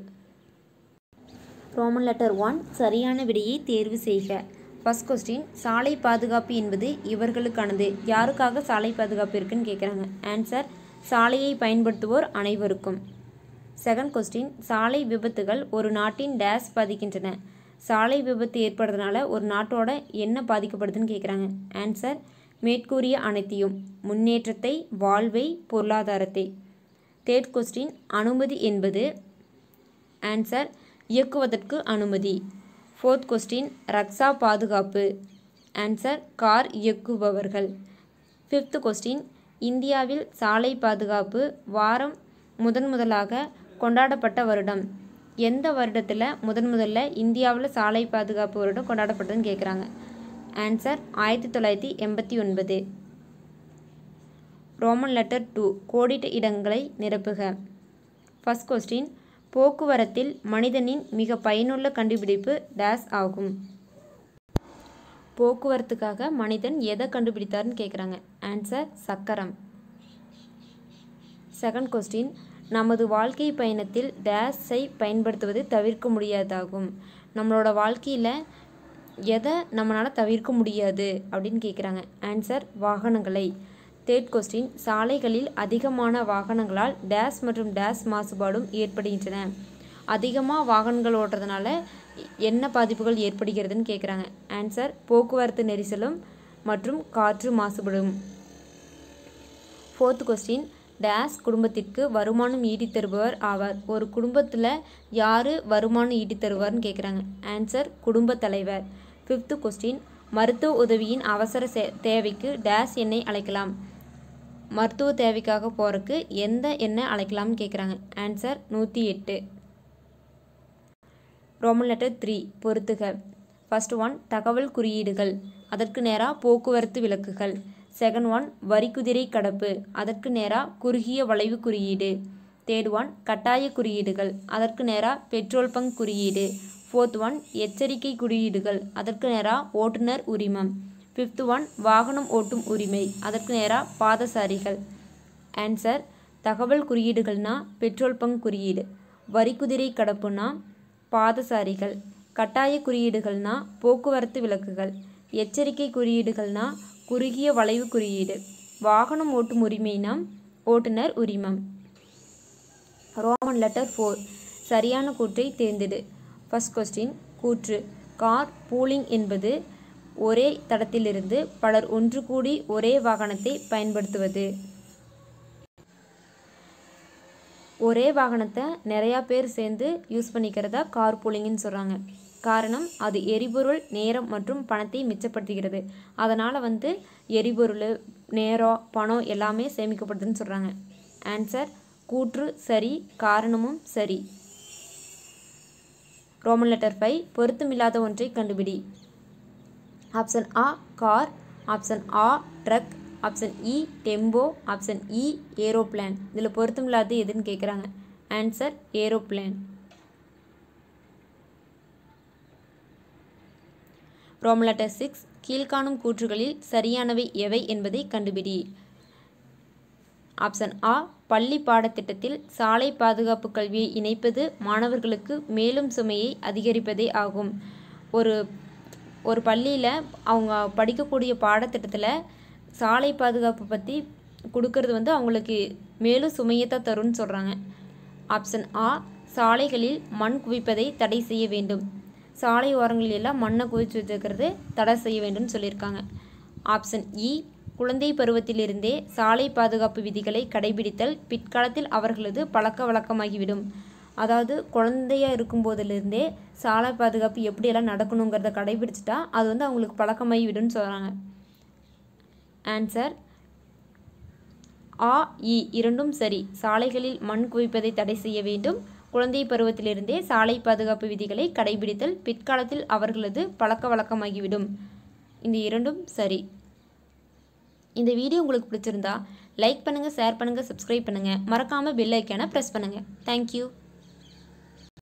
ரோமன் லெட்டர் ஒன் சரியான விடையை தேர்வு செய்க ஃபர்ஸ்ட் கொஸ்டின் சாலை பாதுகாப்பு என்பது இவர்களுக்கானது யாருக்காக சாலை பாதுகாப்பு இருக்குன்னு கேட்குறாங்க ஆன்சர் சாலையை பயன்படுத்துவோர் அனைவருக்கும் செகண்ட் கொஸ்டின் சாலை விபத்துகள் ஒரு நாட்டின் டேஸ் பாதிக்கின்றன சாலை விபத்து ஏற்படுறதுனால ஒரு நாட்டோட என்ன பாதிக்கப்படுதுன்னு கேட்குறாங்க ஆன்சர் மேற்கூறிய அனைத்தையும் முன்னேற்றத்தை வாழ்வை பொருளாதாரத்தை தேர்ட் கொஸ்டின் அனுமதி என்பது ஆன்சர் இயக்குவதற்கு அனுமதி ஃபோர்த் கொஸ்டின் ரக்ஷா பாதுகாப்பு ஆன்சர் கார் இயக்குபவர்கள் ஃபிஃப்த் கொஸ்டின் இந்தியாவில் சாலை பாதுகாப்பு வாரம் முதன் முதலாக கொண்டாடப்பட்ட வருடம் எந்த வருடத்தில் முதன் முதல்ல இந்தியாவில் சாலை பாதுகாப்பு வருடம் கொண்டாடப்பட்டதுன்னு கேட்குறாங்க ஆன்சர் ஆயிரத்தி தொள்ளாயிரத்தி எண்பத்தி ஒன்பது ரோமன் லெட்டர் டூ கோடிட்ட இடங்களை நிரப்புக ஃபர்ஸ்ட் கொஸ்டின் போக்குவரத்தில் மனிதனின் மிக பயனுள்ள கண்டுபிடிப்பு டேஸ் ஆகும் போக்குவரத்துக்காக மனிதன் எதை கண்டுபிடித்தார்னு கேட்குறாங்க ஆன்சர் சக்கரம் செகண்ட் கொஸ்டின் நமது வாழ்க்கை பயணத்தில் டேஸை பயன்படுத்துவது தவிர்க்க முடியாதாகும் நம்மளோட வாழ்க்கையில் எதை நம்மளால் தவிர்க்க முடியாது அப்படின்னு கேட்குறாங்க ஆன்சர் வாகனங்களை தேர்ட் கொஸ்டின் சாலைகளில் அதிகமான வாகனங்களால் டேஸ் மற்றும் டேஸ் மாசுபாடும் ஏற்படுகின்றன அதிகமாக வாகனங்கள் ஓட்டுறதுனால என்ன பாதிப்புகள் ஏற்படுகிறதுன்னு கேட்குறாங்க ஆன்சர் போக்குவரத்து நெரிசலும் மற்றும் காற்று மாசுபடும் ஃபோர்த் கொஸ்டின் டேஸ் குடும்பத்திற்கு வருமானம் ஈட்டித் தருபவர் ஆவார் ஒரு குடும்பத்தில் யார் வருமானம் ஈட்டித் தருவார்னு கேட்குறாங்க ஆன்சர் குடும்பத் தலைவர் ஃபிஃப்த்து கொஸ்டின் மருத்துவ உதவியின் அவசர சே தேவைக்கு டேஸ் எண்ணை அழைக்கலாம் மருத்துவ தேவைக்காக போகிறக்கு எந்த எண்ணெய் அழைக்கலாம்னு கேட்குறாங்க ஆன்சர் நூற்றி எட்டு ரோமன் லெட்டர் த்ரீ பொறுத்துக ஃபர்ஸ்ட் ஒன் தகவல் குறியீடுகள் அதற்கு நேராக போக்குவரத்து விளக்குகள் செகண்ட் ஒன் வரிக்குதிரை கடப்பு அதற்கு நேராக குறுகிய வளைவு குறியீடு தேர்ட் ஒன் கட்டாய குறியீடுகள் அதற்கு நேராக பெட்ரோல் பங்க் குறியீடு ஃபோர்த் ஒன் எச்சரிக்கை குறியீடுகள் அதற்கு நேராக ஓட்டுநர் உரிமம் ஃபிஃப்த் ஒன் வாகனம் ஓட்டும் உரிமை அதற்கு நேராக பாதசாரிகள் ஆன்சர் தகவல் குறியீடுகள்னா பெட்ரோல் பங்க் குறியீடு வரிக்குதிரை கடப்புனா பாதசாரிகள் கட்டாய குறியீடுகள்னா போக்குவரத்து விளக்குகள் எச்சரிக்கை குறியீடுகள்னா குறுகிய வளைவு குறியீடு வாகனம் ஓட்டும் உரிமைனா ஓட்டுநர் உரிமம் ரோமன் லெட்டர் ஃபோர் சரியான கூற்றை தேர்ந்தெடு ஃபர்ஸ்ட் கொஸ்டின் கூற்று கார் பூலிங் என்பது ஒரே தடத்திலிருந்து பலர் ஒன்று கூடி ஒரே வாகனத்தை பயன்படுத்துவது ஒரே வாகனத்தை நிறையா பேர் சேர்ந்து யூஸ் பண்ணிக்கிறதா கார் பூலிங்னு சொல்கிறாங்க காரணம் அது எரிபொருள் நேரம் மற்றும் பணத்தை மிச்சப்படுத்துகிறது அதனால் வந்து எரிபொருள் நேரம் பணம் எல்லாமே சேமிக்கப்படுதுன்னு சொல்கிறாங்க ஆன்சர் கூற்று சரி காரணமும் சரி ரோமன் லெட்டர் ஃபைவ் பொருத்தமில்லாத ஒன்றை கண்டுபிடி ஆப்ஷன் ஆ கார் ஆப்ஷன் ஆ ட்ரக் ஆப்ஷன் இ டெம்போ ஆப்ஷன் இ ஏரோப்ளேன் இதில் பொருத்தமில்லாதது எதுன்னு கேட்குறாங்க answer aeroplane Roman letter six கீழ்காணும் கூற்றுகளில் சரியானவை எவை என்பதை கண்டுபிடி ஆப்ஷன் ஆ பள்ளி பாடத்திட்டத்தில் சாலை பாதுகாப்பு கல்வியை இணைப்பது மாணவர்களுக்கு மேலும் சுமையை அதிகரிப்பதே ஆகும் ஒரு ஒரு பள்ளியில் அவங்க படிக்கக்கூடிய பாடத்திட்டத்தில் சாலை பாதுகாப்பு பற்றி கொடுக்கறது வந்து அவங்களுக்கு மேலும் சுமையை தான் தரும்னு சொல்கிறாங்க ஆப்ஷன் ஆ சாலைகளில் மண் குவிப்பதை தடை செய்ய வேண்டும் சாலை ஓரங்களில் எல்லாம் மண்ணை குவிச்சு வச்சுக்கிறது தடை செய்ய வேண்டும்னு சொல்லியிருக்காங்க ஆப்ஷன் இ குழந்தை பருவத்திலிருந்தே சாலை பாதுகாப்பு விதிகளை கடைபிடித்தல் பிற்காலத்தில் அவர்களது பழக்க வழக்கமாகிவிடும் அதாவது குழந்தையாக இருக்கும்போதிலிருந்தே சாலை பாதுகாப்பு எப்படியெல்லாம் நடக்கணுங்கிறத கடைபிடிச்சிட்டா அது வந்து அவங்களுக்கு பழக்கமாகி விடும்னு சொல்கிறாங்க ஆன்சர் ஆ இ இரண்டும் சரி சாலைகளில் மண் குவிப்பதை தடை செய்ய வேண்டும் குழந்தை பருவத்திலிருந்தே சாலை பாதுகாப்பு விதிகளை கடைபிடித்தல் பிற்காலத்தில் அவர்களது பழக்க வழக்கமாகிவிடும் இந்த இரண்டும் சரி இந்த வீடியோ உங்களுக்கு பிடிச்சிருந்தா லைக் பண்ணுங்கள் ஷேர் பண்ணுங்கள் சப்ஸ்கிரைப் பண்ணுங்கள் மறக்காமல் பெல் ஐக்கானை ப்ரெஸ் பண்ணுங்கள் தேங்க்யூ